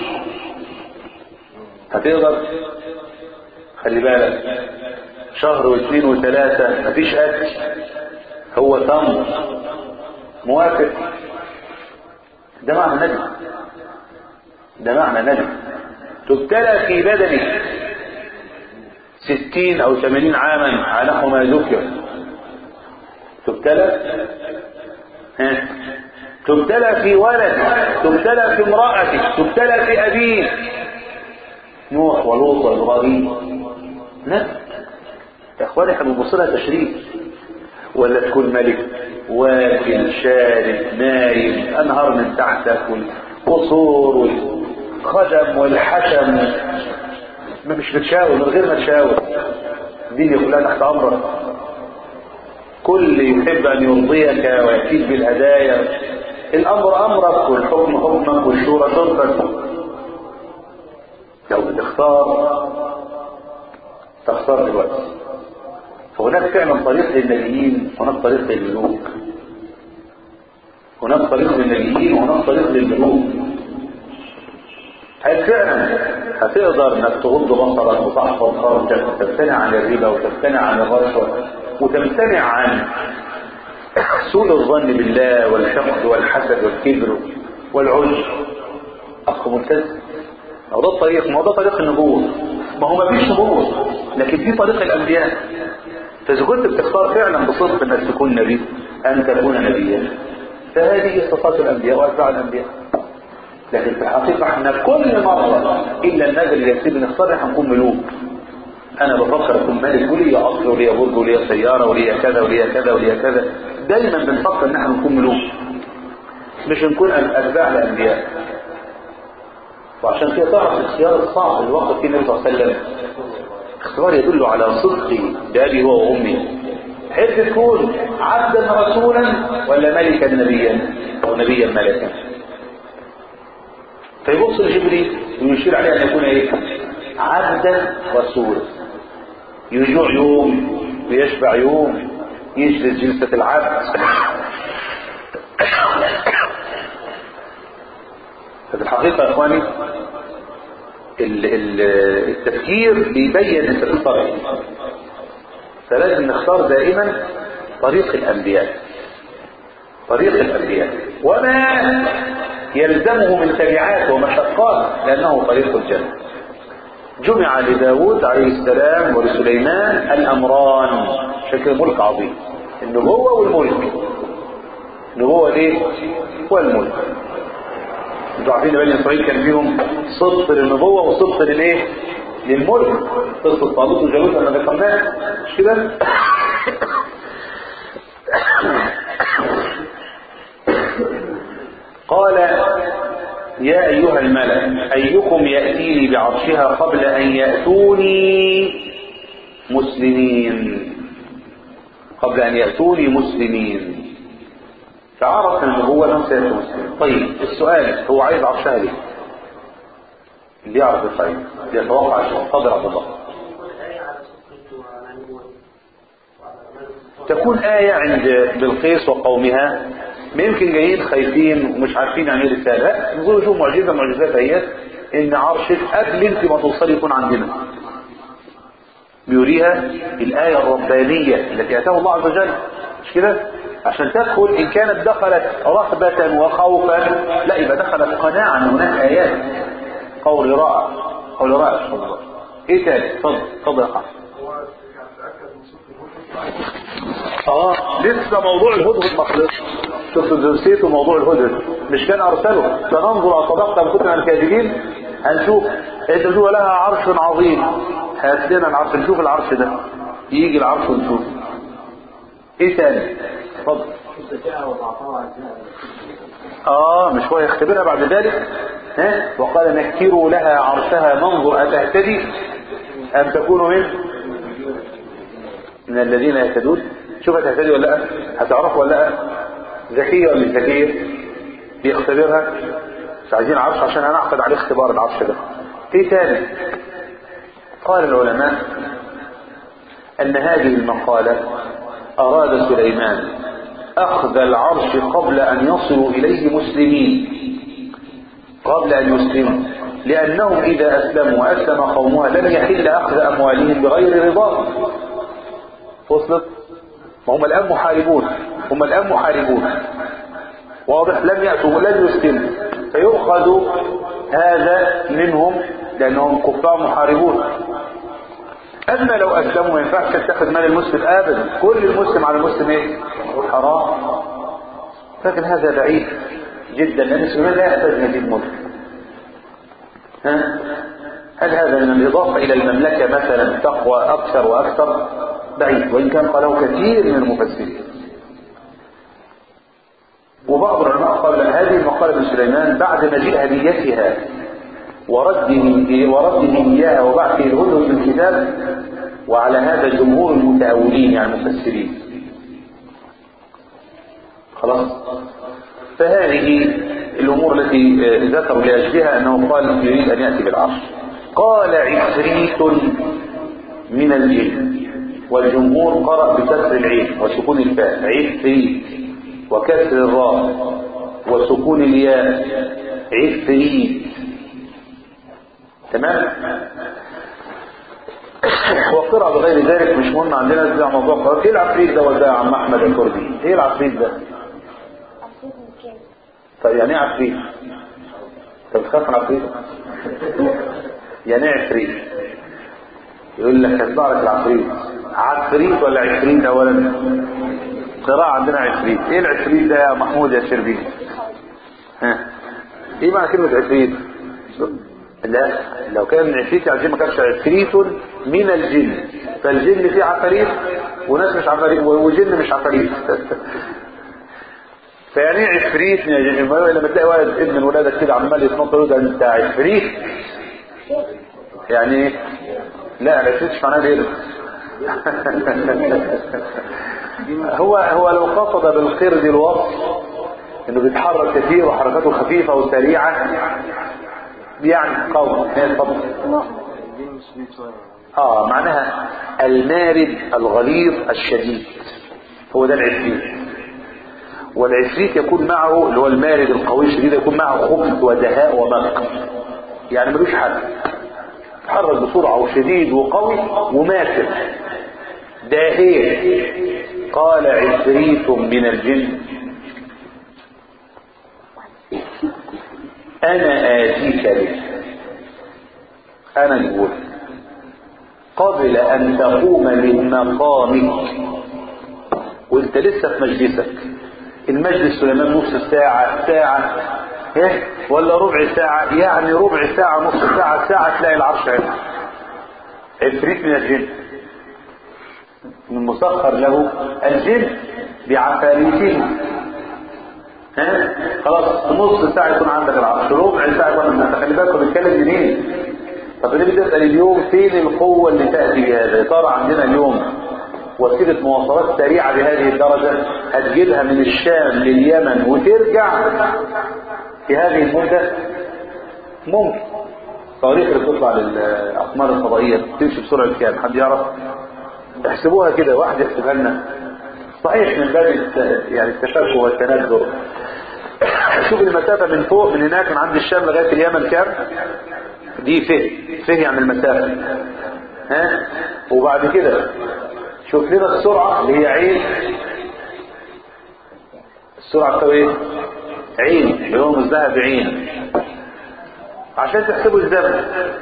هتقدر خلي بالك شهر واثنين وثلاثة مفيش أكل هو تمر موافق ده معنى نبي ده معنى نبي تبتلى في بدنك ستين أو ثمانين عاما على ما ذكر تبتلى ها تبتلى في ولدك تبتلى في امرأتك تبتلى في أبيك نوح ولوط وإبراهيم لا يا اخواني احنا بنبص لها تشريف ولا تكون ملك واكل شارب نايم انهار من تحتك والقصور والخدم والحشم ما مش بتشاور من غير ما تشاور الدنيا كلها تحت امرك كل يحب ان يرضيك وياتيك بالهدايا الامر امرك والحكم حكمك والشورى شرطك لو بتختار تختار دلوقتي فهناك فعلا طريق للنبيين هناك طريق للملوك هناك طريق للنبيين وهناك طريق للملوك هل فعلا هتقدر انك تغض بصرك وتحفظ فرجك وتمتنع عن الربا وتمتنع عن الرشوه وتمتنع عن سوء الظن بالله والحقد والحسد والكبر والعجب اخ ملتزم ما هو ده الطريق ما هو ده طريق النبوة ما هو ما فيش نبوة لكن في طريق الأنبياء فإذا كنت بتختار فعلا بصدق أنك تكون نبي أن تكون نبيا فهذه صفات الأنبياء وأتباع الأنبياء لكن في الحقيقة احنا كل مرة إلا النازل اللي يسيب نختار هنكون ملوك أنا بفكر أكون ملك ولي قصر ولي برج ولي سيارة ولي كذا ولي كذا ولي كذا دايما بنفكر إن احنا نكون ملوك مش نكون أتباع الأنبياء وعشان كده تعرف الاختيار الصعب اللي وقف فيه النبي صلى الله عليه وسلم اختيار يدل على صدقي بأبي هو وأمي تحب تكون عبدا رسولا ولا ملكا نبيا أو نبيا ملكا فيبص لجبريل ويشير عليه أن يكون إيه عبدا رسولا يجوع يوم ويشبع يوم يجلس جلسة العبد ففي الحقيقة يا اخواني التفكير بيبين انت تختار ايه فلازم نختار دائما طريق الانبياء طريق الانبياء وما يلزمه من تبعات ومشقات لانه طريق الجنة جمع لداود عليه السلام ولسليمان الامران شكل ملك عظيم النبوة والملك النبوة ليه والملك انتوا عارفين بني اسرائيل كان فيهم صدق للنبوه وصدق للايه؟ للملك قصه طالوت وجالوت لما ذكرناها مش كده؟ قال يا ايها الملأ ايكم ياتيني بعرشها قبل ان ياتوني مسلمين قبل ان ياتوني مسلمين فعرف ان هو انه سيكون مسلم طيب السؤال هو عايز عرشها ليه؟ اللي يعرف الخير يتوقع عشان قدر عبد الله تكون آية عند بلقيس وقومها ما يمكن جايين خايفين ومش عارفين يعني ايه رسالة لا نقول شوف معجزة معجزات هي ان عرشك قبل انت ما توصلي يكون عندنا بيوريها الآية الربانية التي أتاه الله عز وجل مش كده عشان تدخل إن كانت دخلت رهبة وخوفا لا يبقى دخلت قناعة أن هناك آيات قول رائع قول رائع سبحان الله ايه تاني اتفضل اتفضل يا حسن اه لسه موضوع الهدهد ما خلصش شفتوا نسيتوا موضوع الهدهد مش كان ارسله سننظر على صدقت ام كنتم الكاذبين هنشوف انت بتقول لها عرش عظيم هات لنا العرش نشوف العرش ده يجي العرش ونشوف ايه تاني اتفضل اه مش هو يختبرها بعد ذلك ها وقال نكروا لها عرشها ننظر أتهتدي أم تكون من من الذين يهتدون شوف هتهتدي ولا لا هتعرف ولا لا ذكية ولا مش ذكية بيختبرها مش عايزين عرش عشان هنعقد عليه اختبار العرش ده ايه تاني قال العلماء ان هذه المقالة اراد سليمان اخذ العرش قبل ان يصلوا اليه مسلمين قبل ان يسلموا لانهم اذا اسلموا واسلم قومها لم يحل اخذ اموالهم بغير رضا وصلت ما هم الان محاربون هم الان محاربون واضح لم يأتوا ولن يسلموا فيؤخذ هذا منهم لأنهم كفار محاربون أما لو أسلموا ما ينفعش تتخذ مال المسلم أبدا كل المسلم على المسلم إيه؟ حرام لكن هذا بعيد جدا لأن السلمان لا يحتاج مزيد ملك ها؟ هل هذا من الإضافة إلى المملكة مثلا تقوى أكثر وأكثر بعيد وإن كان قاله كثير من المفسرين وبعض العلماء قال لا هذه المقالة من سليمان بعد مجيء هديتها ورده ورده إياها وبعثه الهدى من الكتاب وعلى هذا جمهور المتأولين يعني المفسرين خلاص فهذه الأمور التي ذكروا لأجلها أنه قال يريد أن يأتي بالعرش قال عفريت من الجن والجمهور قرأ بكسر العين وسكون الفاء عفريت وكسر الراء وسكون الياء عفريت تمام وقرأ بغير ذلك مش مهم عندنا ازاي موضوع قرأ ايه العفريت ده ولا يا عم احمد الكردي ايه العفريت ده طيب يعني ايه عفريت انت بتخاف من عفريت يعني ايه عفريت يقول لك هتطلع لك العفريت عفريت ولا عفريت اولا قراءة عندنا عفريت ايه العفريت ده يا محمود يا شربين ها ايه معنى كلمة عفريت لا لو كان عفريت يعني ما كانش عفريت من الجن فالجن فيه عفاريت وناس مش عفاريت وجن مش عفاريت فيعني ايه عفريت من الجن لما تلاقي واحد ابن من ولادك كده عمال يتنطط يقول ده انت عفريت يعني ايه لا العفريت مش معناه ايه هو هو لو قصد بالقرد الوصف انه بيتحرك كثير وحركاته خفيفه وسريعه يعني قول اتفضل اه معناها المارد الغليظ الشديد هو ده العفريت والعفريت يكون معه اللي هو المارد القوي الشديد يكون معه خبث ودهاء وملق يعني ملوش حد يتحرك بسرعه وشديد وقوي وماثل داهية قال عفريت من الجن انا اتيك به انا نقول قبل ان تقوم من مقامك وانت لسه في مجلسك المجلس سليمان نص ساعة ساعة ايه ولا ربع ساعة يعني ربع ساعة نص ساعة ساعة تلاقي العرش هنا عفريت من الجن من مسخر له الجن بعفاريته ها خلاص نص ساعة يكون عندك العرش ربع ساعة يكون عندك خلي بالك بنتكلم منين طب ليه بتسأل اليوم فين القوة اللي تأتي بهذا يا ترى عندنا اليوم وسيلة مواصلات سريعة بهذه الدرجة هتجيبها من الشام لليمن وترجع في هذه المدة ممكن صواريخ اللي بتطلع للأقمار الفضائية تمشي بسرعة كام حد يعرف احسبوها كده واحد يحسبها لنا صحيح من باب الت- يعني التشبه والتنذر شوف المسافة من فوق من هناك من عند الشام لغاية اليمن كام دي فه فه يعني المسافة ها وبعد كده شوف لنا السرعة اللي هي عين السرعة بتساوي ايه عين اللي هو مزدها بعين عشان تحسبوا الزمن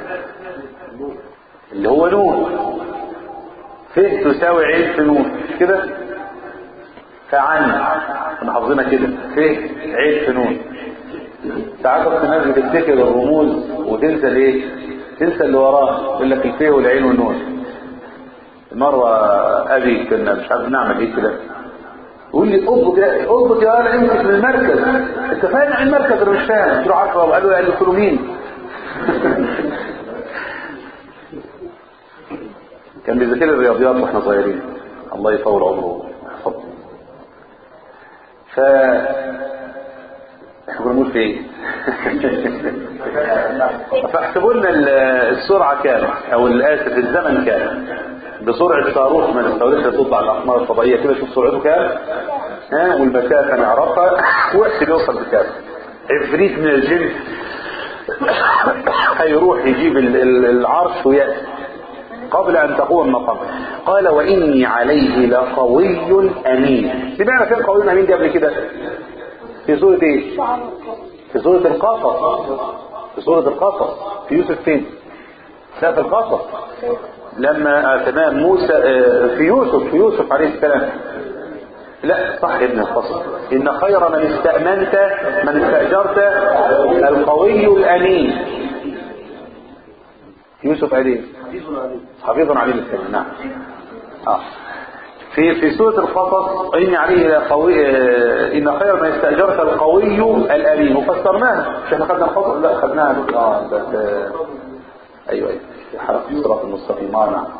اللي هو نون فه تساوي عين في نون مش كده فعن احنا حافظينها كده فه عين في نون ساعات اصل الناس بتفتكر الرموز وتنسى الايه تنسى اللي وراه يقول لك الفه والعين والنون مرة ابي كنا مش عارف نعمل ايه كده يقول لي اضبط يا اضبط يا انا امسك من المركز انت فاهم عن المركز انا مش فاهم قلت له عارفه قال له قال له مين كان بيذاكر الرياضيات واحنا صغيرين الله يطول عمره ويحفظه ف احنا كنا بنقول في ايه فاحسبوا لنا ال- السرعه كام او الاسف الزمن كام بسرعه صاروخ من الصواريخ اللي بتطلع على الاقمار الفضائيه كده شوف سرعته كام ها والمسافه نعرفها واحسب يوصل بكام عفريت من الجن هيروح يجيب ال- ال- العرش ويأتي قبل أن تقوم المقام قال وإني عليه لقوي أمين سمعنا فين قوي أمين دي قبل كده في سورة إيه في سورة القصص في سورة القصص في يوسف فين لا في القصص لما آه، تمام موسى آه، في يوسف في يوسف عليه السلام لا صح يا ابن القصص إن خير من استأمنت من استأجرت القوي الأمين يوسف قال ايه حفيظ عليه السلام نعم آه. في في سورة القصص إن عليه لقوي آه، إن خير من استأجرت القوي الأمين وفسرناها مش احنا خدنا القصص لا خدناها اه بس آه، أيوه أيوه في حلقة الصراط المستقيم آه، نعم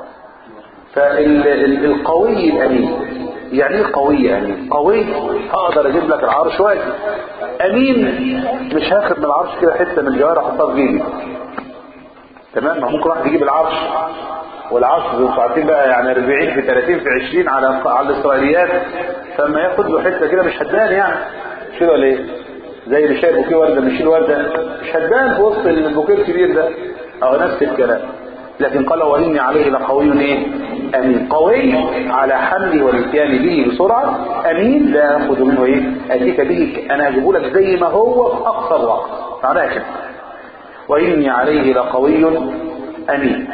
فالقوي الأمين يعني ايه قوي أمين قوي هقدر أجيب لك العرش واجب أمين مش هاخد من العرش كده حتة من الجوارح أحطها في جيبي تمام ما ممكن واحد يجيب العرش والعرش انتوا عارفين بقى يعني 40 في 30 في 20 على على الاسرائيليات فما ياخد له حته كده مش هتبان يعني مش كده ولا ايه؟ زي اللي شايل بوكيه ورده مش شايل ورده مش هتبان في وسط البوكيه الكبير ده او نفس الكلام لكن قال واني عليه لقوي ايه؟ امين قوي على حمله والاتيان به بسرعه امين لا اخذ منه ايه؟ اتيك به انا هجيبه لك زي ما هو في اقصر وقت معناها كده وإني عليه لقوي أمين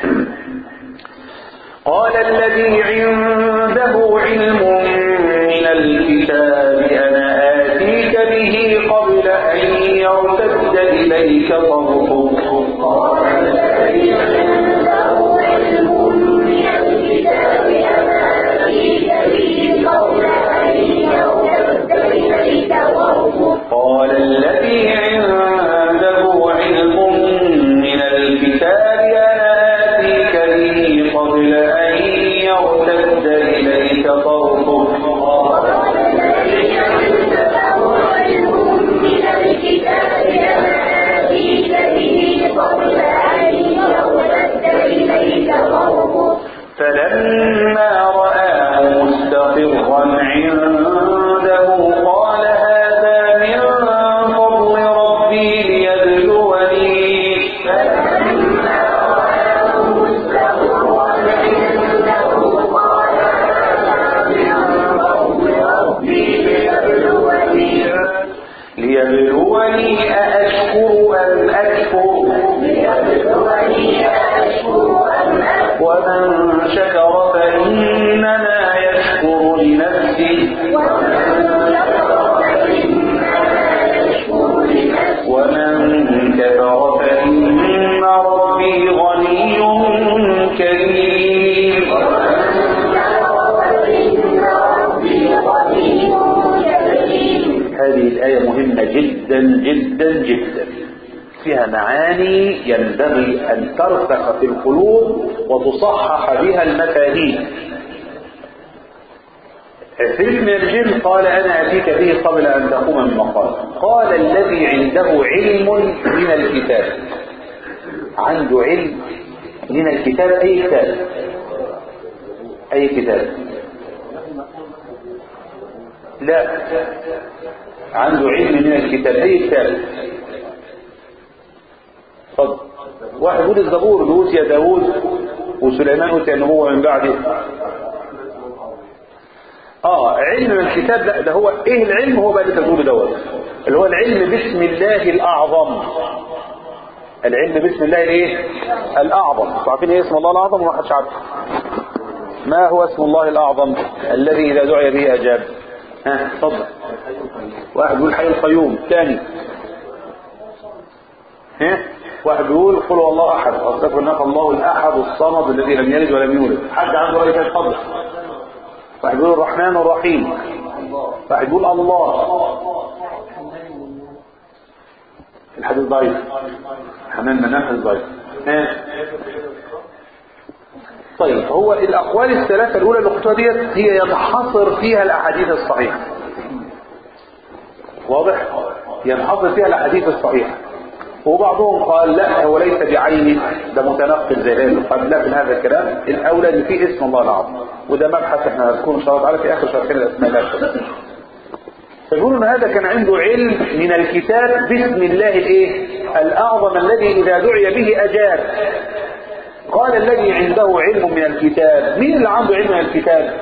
قال الذي عنده علم من الكتاب أنا آتيك به قبل أن يرتد إليك طرفك قال الذي عنده علم من الكتاب أنا آتيك به قبل أن يرتد إليك طرفك قال الذي عنده علم من الكتاب أنا آتيك به قبل أن يرتد إليك طرفك قال الذي عنده علم من الكتاب أنا آتيك به قبل أن يرتد إليك طرفك فلما رآه مستقرا عنده قال هذا من فضل ربي ليبلوني فلما رآه مستقرا عنده قال هذا من فضل ربي ليبلوني ليبلوني أأشكر أم أكفر ليبلوني أشكر أم أكفر ومن شكر فإنما يشكر لنفسه ومن كفر فإنما يشكر لنفسه ومن كفر فإن ربي غني كريم هذه الآية مهمة جدا جدا جدا فيها معاني ينبغي أن ترسخ في القلوب وتصحح بها المفاهيم عفريت من الجن قال أنا أتيك به قبل أن تقوم من مقام قال الذي عنده علم من الكتاب عنده علم من الكتاب أي كتاب أي كتاب لا عنده علم من الكتاب أي كتاب اتفضل واحد يقول الزبور بيقول يا داوود وسليمان أوتي النبوة من بعده اه علم من الكتاب لا ده هو ايه العلم هو بقى اللي تقوله دوت اللي هو العلم باسم الله الاعظم العلم باسم الله الايه الاعظم انتوا عارفين ايه اسم الله الاعظم وما حدش عارف ما هو اسم الله الاعظم الذي اذا دعي به اجاب ها اتفضل واحد يقول حي القيوم ثاني ها واحد يقول قل هو الله احد اصدق انك الله الاحد الصمد الذي لم يلد ولم يولد حد عنده راي ثاني اتفضل واحد يقول الرحمن الرحيم واحد يقول الله الحديث ضعيف حنان منان حديث ضعيف ها طيب هو الاقوال الثلاثه الاولى اللي قلتها ديت هي يتحصر فيها الاحاديث الصحيحه واضح ينحصر فيها الاحاديث الصحيحه وبعضهم قال لا هو ليس بعينه ده متنقل زي غيره قال لا من هذا الكلام الاولى ان فيه اسم الله العظيم وده مبحث احنا هنذكره ان شاء الله تعالى في اخر شرحنا الاسماء الاشهر فيقولوا ان هذا كان عنده علم من الكتاب باسم الله الايه الاعظم الذي اذا دعي به اجاب قال الذي عنده علم من الكتاب مين اللي عنده علم من الكتاب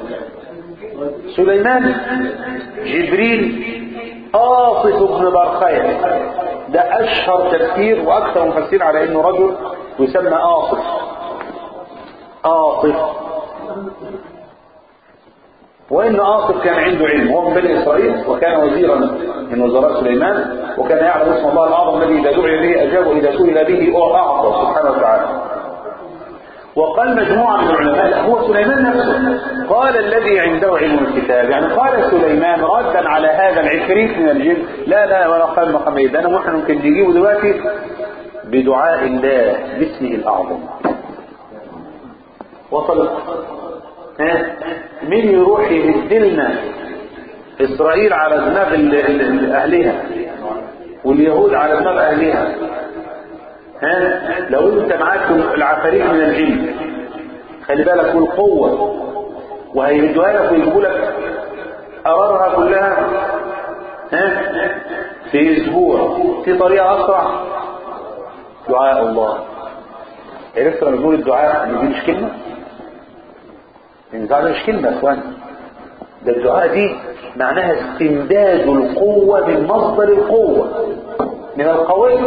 سليمان جبريل آصف بن برخية ده أشهر تفسير وأكثر مفسرين على إنه رجل يسمى آصف آصف وإن آصف كان عنده علم هو من بني إسرائيل وكان وزيرا من وزراء سليمان وكان يعلم اسم الله الأعظم الذي إذا دعي به أجاب وإذا سئل به أعطى سبحانه وتعالى وقال مجموعة من العلماء لا هو سليمان نفسه قال الذي عنده علم الكتاب يعني قال سليمان ردا على هذا العفريت من الجن لا لا ولا قال محمد ده انا ممكن ممكن نجيبه دلوقتي بدعاء الله باسمه الاعظم وصل ها مين يروح يهدلنا اسرائيل على دماغ ال- ال- ال- اهلها واليهود على دماغ اهلها ها لو انت معاك العفاريت من الجن خلي بالك والقوة وهيهدوها لك ويجيبوا لك قرارها كلها ها في اسبوع في طريقة اسرع دعاء الله عرفت لما بنقول الدعاء ان دي مش كلمة ان الدعاء ده مش كلمة يا اخوان ده الدعاء دي معناها استمداد القوة من مصدر القوة من القوي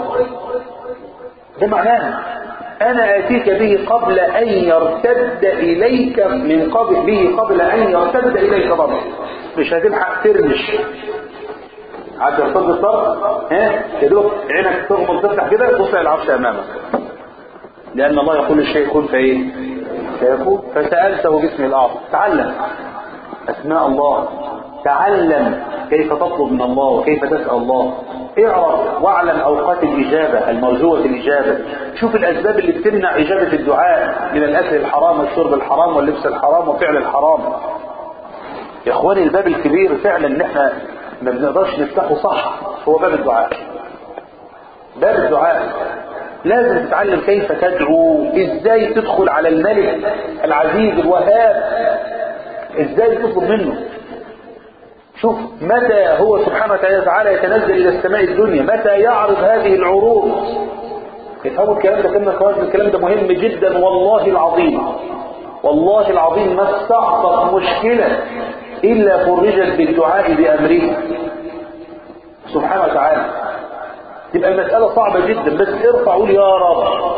ده معناها انا اتيك به قبل ان يرتد اليك من قبل به قبل ان يرتد اليك ضرر مش هتلحق ترمش عاد يرتد الطرف ها يدوك عينك تغمض تفتح كده تبص العرش امامك لان الله يقول الشيء كن فايه فيكون فسالته باسم الاعظم تعلم اسماء الله تعلم كيف تطلب من الله وكيف تسأل الله اعرف واعلم اوقات الاجابة المرجوة الاجابة شوف الاسباب اللي بتمنع اجابة الدعاء من الاكل الحرام والشرب الحرام واللبس الحرام وفعل الحرام يا اخواني الباب الكبير فعلا ان احنا ما بنقدرش نفتحه صح هو باب الدعاء باب الدعاء لازم تتعلم كيف تدعو ازاي تدخل على الملك العزيز الوهاب ازاي تطلب منه شوف متى هو سبحانه وتعالى يتنزل الى السماء الدنيا متى يعرض هذه العروض افهموا الكلام ده كلمة كويس الكلام ده مهم جدا والله العظيم والله العظيم ما استعطت مشكلة الا فرجت بالدعاء بامره سبحانه وتعالى تبقى المسألة صعبة جدا بس ارفع قول يا رب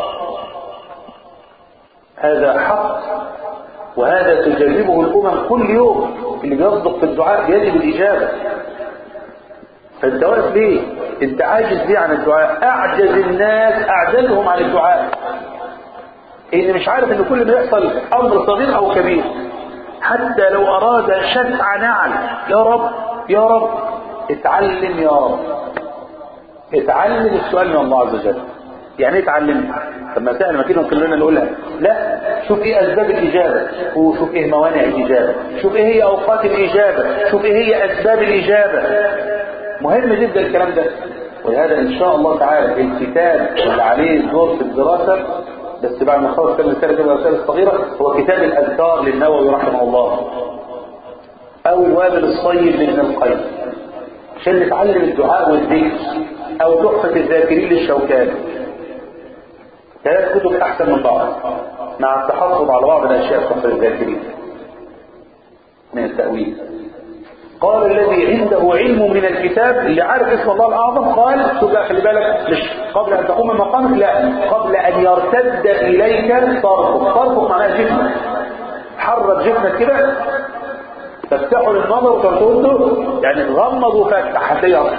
هذا حق وهذا تجربه الأمم كل يوم اللي بيصدق في الدعاء بيجب الإجابة فانت واقف ليه انت عاجز ليه عن الدعاء اعجز الناس اعجزهم عن الدعاء اللي مش عارف ان كل ما يحصل امر صغير او كبير حتى لو اراد شفع نعل يا رب يا رب اتعلم يا رب اتعلم السؤال من الله عز وجل يعني ايه اتعلم طب ما سهل ما كده ممكن لنا نقولها لا شوف ايه اسباب الاجابه وشوف ايه موانع الاجابه شوف ايه هي اوقات الاجابه شوف ايه هي اسباب الاجابه مهم جدا الكلام ده ولهذا ان شاء الله تعالى الكتاب اللي عليه دور في الدراسه بس بعد ما نخلص كتاب الرساله كده الرساله الصغيره هو كتاب الاذكار للنووي رحمه الله او الوابل الصيب لابن القيم عشان نتعلم الدعاء والذكر او تحفه الذاكرين للشوكاني ثلاث كتب احسن من بعض مع التحفظ على بعض الاشياء تحفه الذاكرين من التاويل قال الذي عنده علم من الكتاب اللي عارف اسم الله الاعظم قال شوف بقى خلي بالك مش قبل ان تقوم من مقامك لا قبل ان يرتد اليك طرفك طرفك معناها جسمك حرك جسمك كده تفتحه للنظر وترتده يعني غمض وفتح هتلاقيه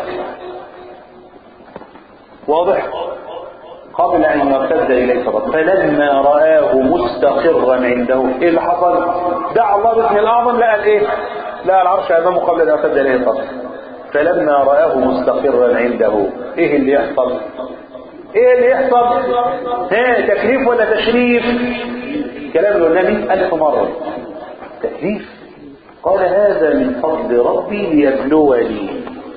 واضح قبل ان يرتد اليك طرفك فلما رآه مستقرا عنده ايه اللي حصل دعا الله باسم الاعظم لقى الايه لا العرش امامه قبل ان يرتد اليه الطرف فلما رآه مستقرا عنده ايه اللي يحصل ايه اللي يحصل ها تكليف ولا تشريف كلام النبي ألف مرة تكليف قال هذا من فضل ربي ليبلوني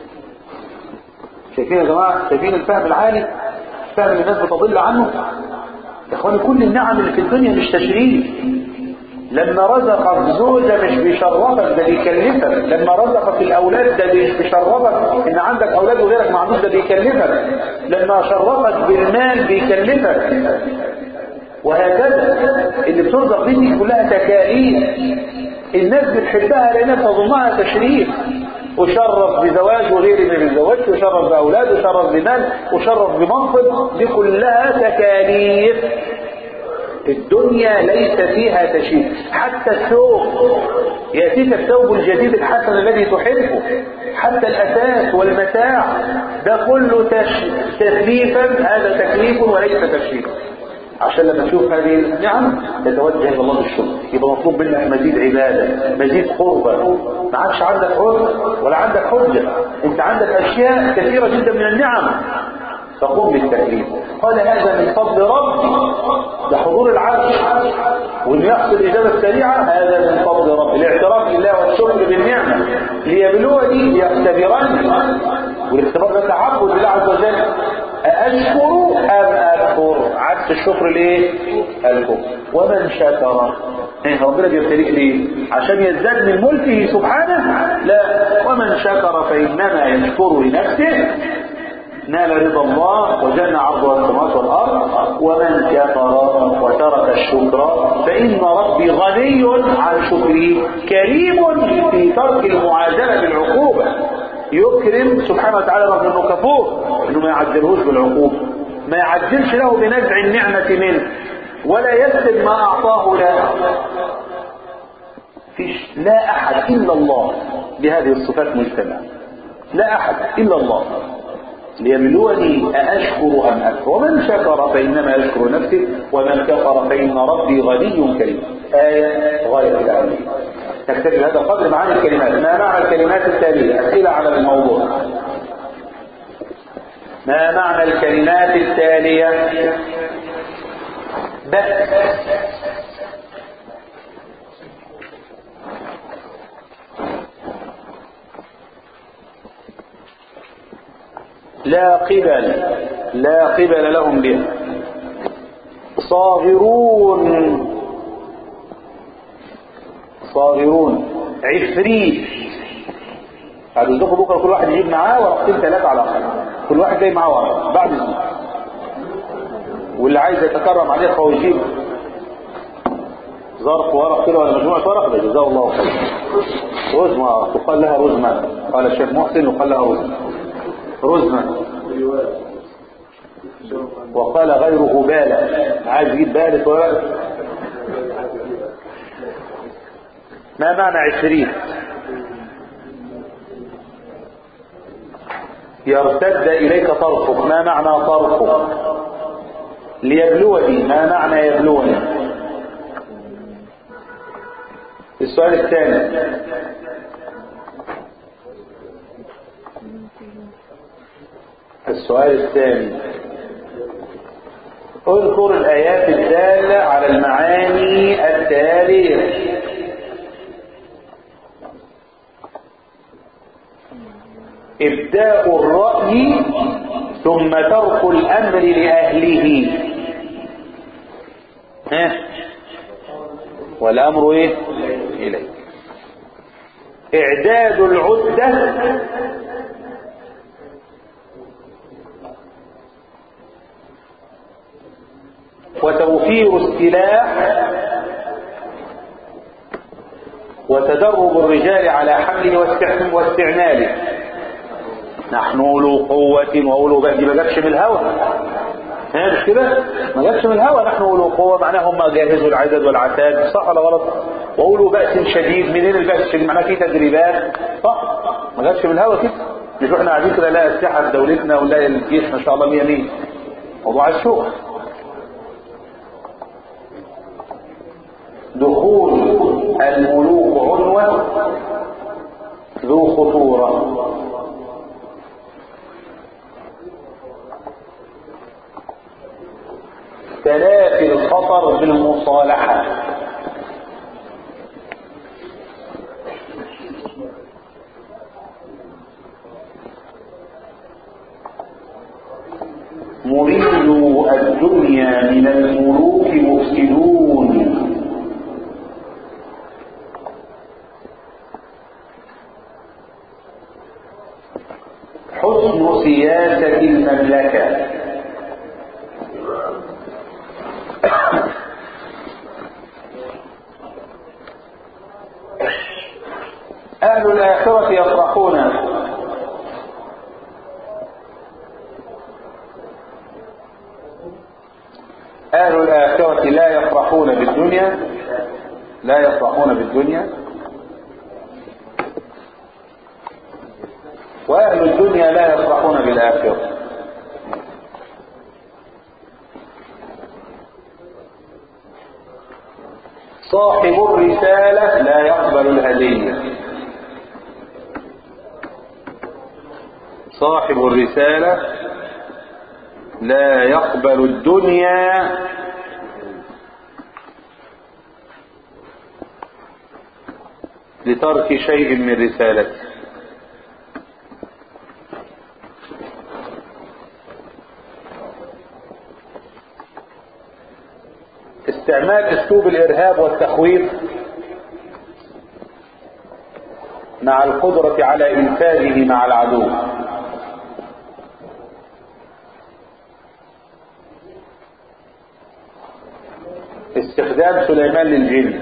شايفين يا جماعة شايفين الفهم العالي الفهم اللي الناس بتضل عنه يا اخواني كل النعم اللي في الدنيا مش تشريف لما رزقك زوجة مش بيشرفك ده بيكلفك لما رزقك الأولاد ده مش بيشرفك إن عندك أولاد وغيرك ما عندوش ده بيكلفك لما شرفك بالمال بيكلفك وهكذا اللي بترزق مني كلها تكاليف الناس بتحبها لأنها تظنها تشريف وشرف بزواج وغيره من الزواج وشرف بأولاد وشرف بمال وشرف بمنصب دي كلها تكاليف الدنيا ليس فيها تشريف حتى الثوب يأتيك الثوب الجديد الحسن الذي تحبه حتى الأساس والمتاع ده كله تش... تكليفا هذا تكليف وليس تشريفا عشان لما تشوف هذه النعم تتوجه الى الله بالشكر يبقى مطلوب منك مزيد عباده مزيد قربه ما عادش عندك عذر ولا عندك حجه انت عندك اشياء كثيره جدا من النعم فقم بالتكليف قال هذا من فضل ربي ده حضور العرش وان يحصل اجابه سريعه هذا من فضل ربي الاعتراف بالله والشكر بالنعمه ليبلوني ليختبرني والاختبار ده تعبد لله عز وجل أأشكر أم أكفر عكس الشكر ليه الكفر ومن شكر إيه ربنا بيبتليك ليه عشان يزداد من ملكه سبحانه لا ومن شكر فإنما يشكر لنفسه نال رضا الله وجن عرضها السماوات والارض ومن كفر وترك الشكر فان ربي غني عن شكره كريم في ترك المعادله بالعقوبه يكرم سبحانه وتعالى رغم انه كفور انه ما يعجلهوش بالعقوبه ما يعجلش له بنزع النعمه منه ولا يسلب ما اعطاه له فيش لا احد الا الله بهذه الصفات مجتمعه لا احد الا الله ليبلوني أأشكر أم أكفر ومن شكر فإنما يشكر نفسه ومن كفر فإن ربي غني كريم آية غاية العلم نكتفي هذا قدر معاني الكلمات ما معنى الكلمات التالية أسئلة على الموضوع ما معنى الكلمات التالية بس لا قبل لا قبل لهم به صاغرون صاغرون عفريت هتزدقوا بكره كل واحد يجيب معاه ورقتين ثلاثه على الاقل كل واحد جاي معاه ورقه بعد اسبوع واللي عايز يتكرم عليه فهو يجيب ظرف ورق كده ولا مجموعه ورق ده جزاه الله خير رزمه تقال لها رزمه قال الشيخ محسن وقال لها رزمه رزمة وقال غيره بالة عايز يجيب بالة ولا ما معنى عشرين يرتد إليك طرفك ما معنى طرفك ليبلوني ما معنى يبلوني السؤال الثاني السؤال الثاني اذكر الآيات الدالة على المعاني التالية إبداء الرأي ثم ترك الأمر لأهله ها والأمر إيه إليك إعداد العدة وتوفير السلاح وتدرب الرجال على حمله واستعماله واستعماله نحن أولو قوة وأولو بأس ما جاتش من الهوى ها مش كده؟ ما جاتش من الهوى نحن أولو قوة معناها هم جاهزوا العدد والعتاد صح ولا غلط؟ وأولو بأس شديد منين البأس الشديد؟ معناها في تدريبات صح؟ ما جاتش من الهوى كده مش احنا قاعدين كده نلاقي أسلحة في دولتنا ونلاقي الجيش ما شاء الله 100 100 موضوع الشغل دخول الملوك عنوة ذو خطورة تلافي الخطر بالمصالحة مريدو الدنيا من الملوك مفسدون حسن سياسة المملكة أهل الآخرة يفرحون أهل الآخرة لا يفرحون بالدنيا لا يفرحون بالدنيا وأهل الدنيا لا يفرحون بالآخرة صاحب الرسالة لا يقبل الهدية صاحب الرسالة لا يقبل الدنيا لترك شيء من رسالته استعمال اسلوب الارهاب والتخويف مع القدرة على انفاذه مع العدو استخدام سليمان للجن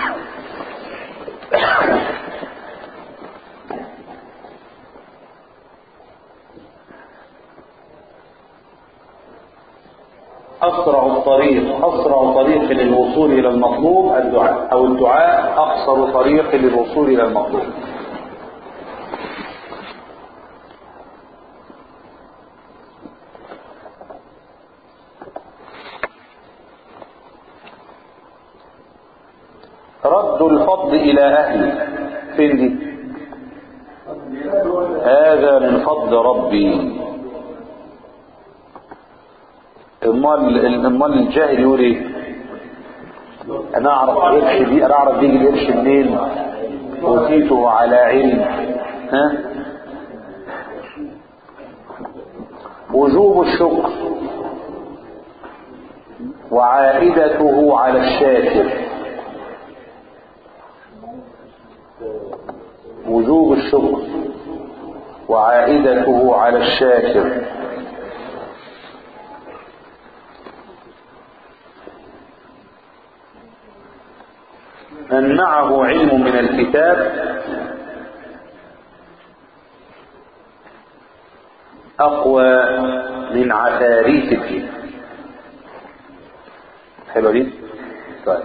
أسرع الطريق أسرع طريق للوصول إلى المطلوب الدعاء أو الدعاء أقصر طريق للوصول إلى المطلوب رد الفضل إلى أهله فين دي هذا من فضل ربي امال امال الجاهل يقول ايه انا اعرف القرش دي انا اعرف بيجي القرش منين اوتيته على علم ها وجوب الشكر وعائدته على الشاكر وجوب الشكر وعائدته على الشاكر من معه علم من الكتاب أقوى من عفاريت الدين حلو دي؟ طيب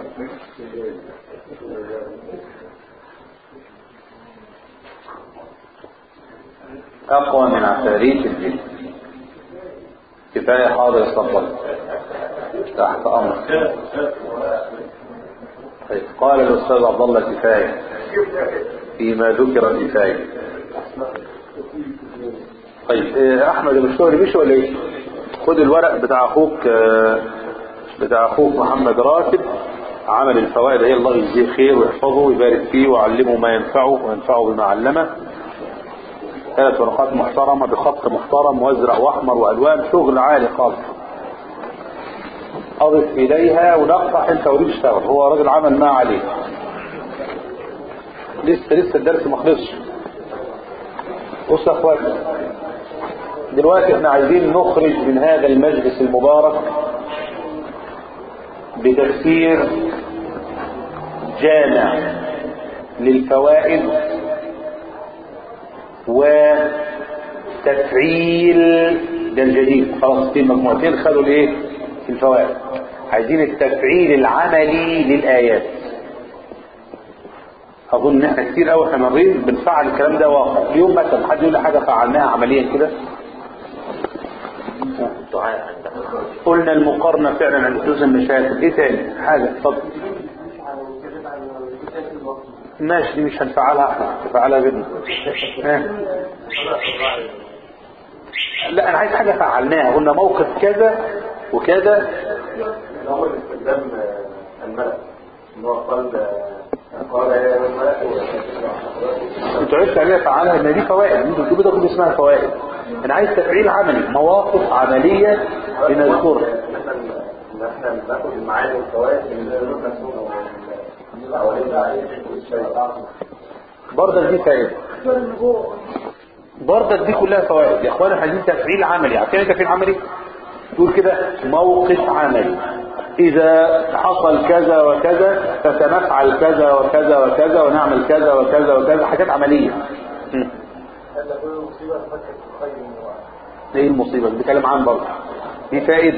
أقوى من عفاريت الجن كفاية حاضر استقبل تحت أمر طيب قال الأستاذ عبد الله كفاية فيما ذكر كفاية طيب إيه، أحمد المشتوري مش ولا إيه؟ خد الورق بتاع أخوك آه، بتاع اخوك محمد راتب عمل الفوائد هي الله يجزيه خير ويحفظه ويبارك فيه ويعلمه ما ينفعه وينفعه بما علمه ثلاث ورقات محترمة بخط محترم وازرق واحمر والوان شغل عالي خالص اضف اليها ونقطع انت وريد اشتغل هو راجل عمل ما عليه لسه لسه الدرس ما خلصش بص يا اخواتي دلوقتي احنا عايزين نخرج من هذا المجلس المبارك بتفسير جامع للفوائد وتفعيل ده الجديد خلاص في مجموعتين خدوا الايه في الفوائد عايزين التفعيل العملي للآيات اظن ان احنا كتير قوي احنا مرين بنفعل الكلام ده واقع اليوم مثلا حد يقول لي حاجه فعلناها عمليا كده قلنا المقارنه فعلا عند حدوث المشاكل ايه تاني حاجه اتفضل ماشي دي مش هنفعلها احنا نفعلها بدنا ها. لا انا عايز حاجه فعلناها قلنا موقف كذا وكذا أول استخدام الملك إن هو قال قال يا الملك انتوا عرفتوا عليها فعلها ان دي فوائد انتوا بتقولوا ده كله اسمها فوائد انا عايز تفعيل عملي مواقف عمليه بنذكرها مثلا إن إحنا بناخد المعاني والفوائد من العلوم نفسهم أو حوالينا برضك دي فائده برضك دي كلها فوائد يا اخوانا عايزين تفعيل عملي عارفين ايه تفعيل عملي تقول كده موقف عملي إذا حصل كذا وكذا فسنفعل كذا وكذا وكذا ونعمل كذا وكذا وكذا حاجات عملية م. ايه المصيبة بنتكلم عن برضه دي فائدة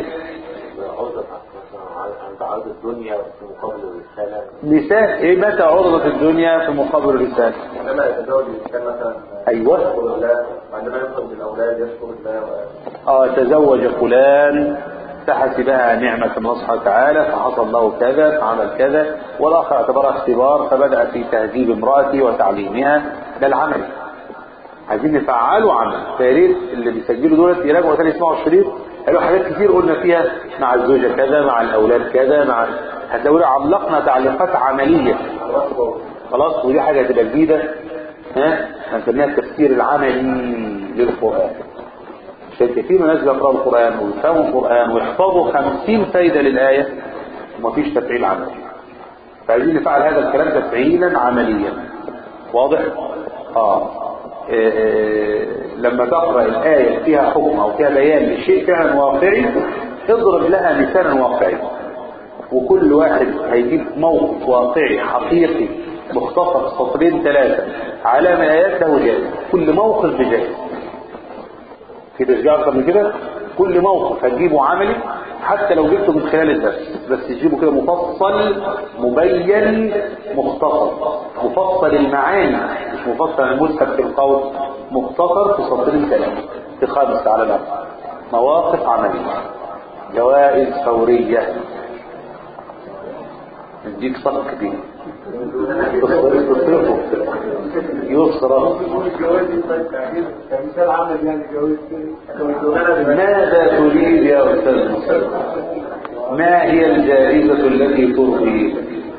عند عرض الدنيا في مقابل الرسالة مثال ايه متى عرضت الدنيا في مقابل الرسالة عندما يتزوج الإنسان مثلا ايوه يشكر الله عندما يدخل بالأولاد يشكر الله اه تزوج فلان فحسبها نعمة من الله سبحانه وتعالى فحصل له كذا فعمل كذا والآخر اعتبرها اختبار فبدأ في تهذيب امرأته وتعليمها ده العمل عايزين نفعله عمل فيا ريت اللي بيسجلوا دولت يراجعوا تاني يسمعوا الشريط قالوا حاجات كتير قلنا فيها مع الزوجة كذا مع الأولاد كذا مع هتلاقوا علقنا تعليقات عملية خلاص ودي حاجة هتبقى جديدة ها هنسميها التفسير العملي للقرآن عشان كتير من الناس بيقرأوا القرآن ويفهموا القرآن ويحفظوا خمسين فايدة للآية ومفيش تفعيل عملي فعايزين نفعل هذا الكلام تفعيلا عمليا واضح؟ اه إيه إيه لما تقرأ الآية فيها حكم أو فيها بيان لشيء فعلا واقعي اضرب لها مثالا واقعي وكل واحد هيجيب موقف واقعي حقيقي مختصر سطرين ثلاثة على من آيات له جائزة كل موقف بجائزة كده اشجع أكتر من كده كل موقف هتجيبه عملي حتى لو جبته من خلال الدرس بس تجيبه كده مفصل مبين مختصر مفصل المعاني مش مفصل المسهب في القول مختصر في سطرين ثلاثة في خامس على الأرض مواقف عملية جوائز فورية نديك صك دي تصرفه يصرف كمثال عمل يعني جواز ماذا تريد يا أستاذ مصر ما هي الجائزة التي ترضي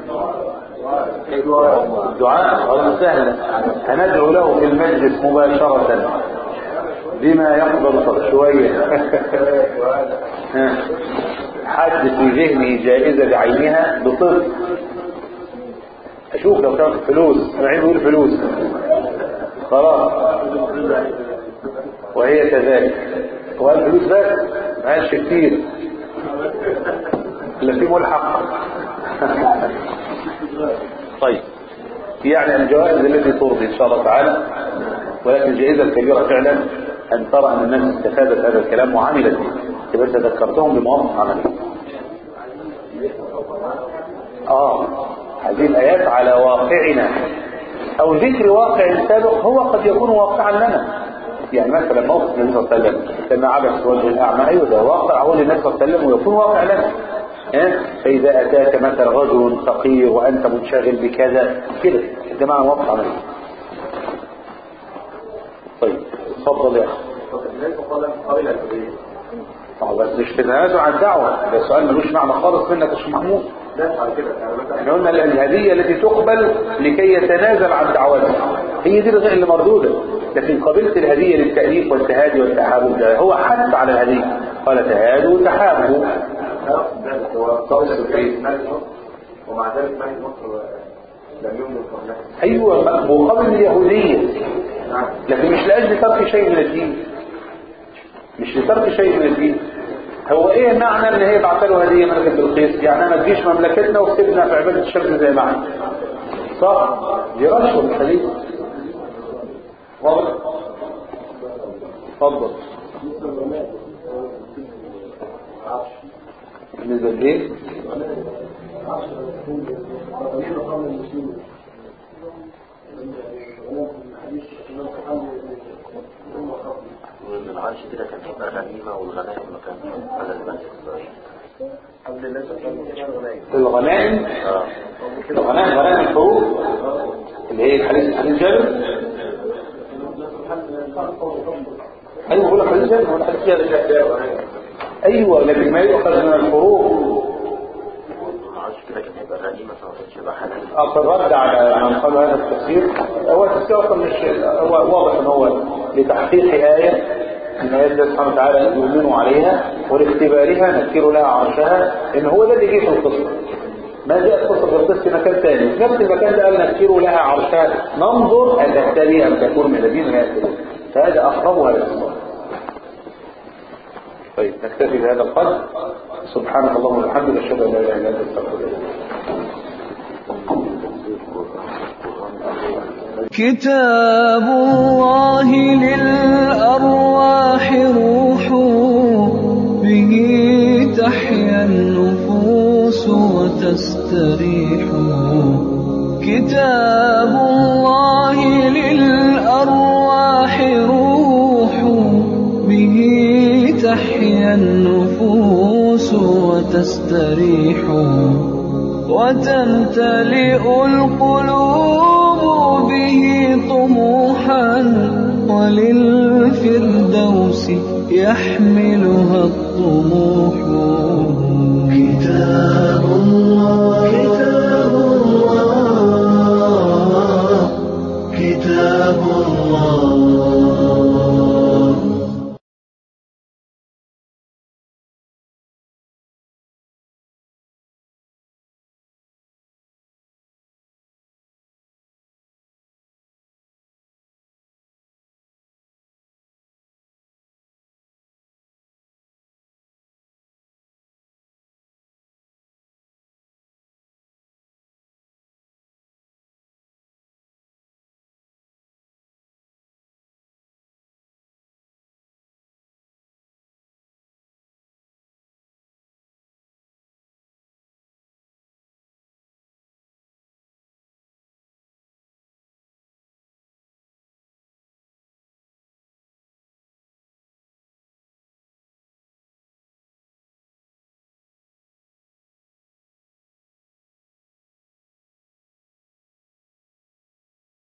دعاء ولا سهلة هندعو له في المجلس مباشرة بما يقدر صار شوية ها. حد في ذهنه جائزة بعينها بطفل اشوف لو كانت فلوس انا عايز اقول فلوس خلاص وهي كذلك هو الفلوس بس ما قالش كتير لا في ملحق طيب يعني الجوائز التي ترضي ان شاء الله تعالى ولكن الجائزه الكبيره فعلا ان ترى ان الناس استفادت هذا الكلام وعملت به يبقى تذكرتهم بمواقف عمليه اه هذه الايات على واقعنا او ذكر واقع سابق هو قد يكون واقعا لنا يعني مثلا موقف النبي صلى الله عليه وسلم لما عبس وجه الاعمى ايوه ده واقع هو للنبي صلى الله عليه وسلم ويكون واقع لنا ها؟ فاذا اتاك مثلا رجل فقير وانت منشغل بكذا كده ده معنى واقع عملي طيب اتفضل يا اخي الناس قال قائل الكبير اه بس مش تتنازل عن الدعوة ده سؤال ملوش معنى خالص منك يا شيخ محمود لا على كده يعني مثلا احنا قلنا الهدية التي تقبل لكي يتنازل عن دعوته هي دي الغير اللي مردودة لكن قبلت الهدية للتأليف والتهادي والتحابب ده هو حث على الهدية قال تهادوا وتحابوا ذلك هو قول الكريم ومع ذلك ملك مصر لم يملك قبلها ايوه مقابل اليهودية نعم لكن مش لأجل ترك شيء من الدين مش لترك شيء من الدين هو ايه معنى ان هي بعت له هديه ملكه بلقيس يعني ما تجيش مملكتنا وتسيبنا في عباده الشمس زي ما احنا صح دي رشوه مش هديه واضح اتفضل بالنسبه لايه العرش كده كان هيبقى غنيمة والغنائم مكان على المسجد الغنائم اه الغنائم غنائم الحروب اللي هي الحديث حديث جابر ايوه بقول لك حديث جابر ولا حديث جابر ايوه لكن ما يؤخذ من الحروب العرش كده كان هيبقى غنيمة فما كانش يبقى حلال أصل رد على من قال هذا التفسير هو التفسير أصلا مش هو واضح أن هو لتحقيق آية من آيات الله سبحانه وتعالى أن يؤمنوا عليها ولاختبارها نذكر لها عرشها إن هو ده اللي جه في القصة ما جاءت قصة بالقصة في مكان ثاني في نفس المكان ده قال نذكر لها عرشها ننظر أن تهتدي أم تكون من الذين لا يهتدون فهذا أقربها للصلاة طيب نكتفي بهذا القدر سبحانك اللهم وبحمدك اشهد ان لا اله الا انت استغفرك كتاب الله للأرواح روح به تحيا النفوس وتستريح كتاب الله للأرواح روح به تحيا النفوس وتستريح وتمتلئ القلوب به طموحا وللفردوس يحملها الطموح كتاب الله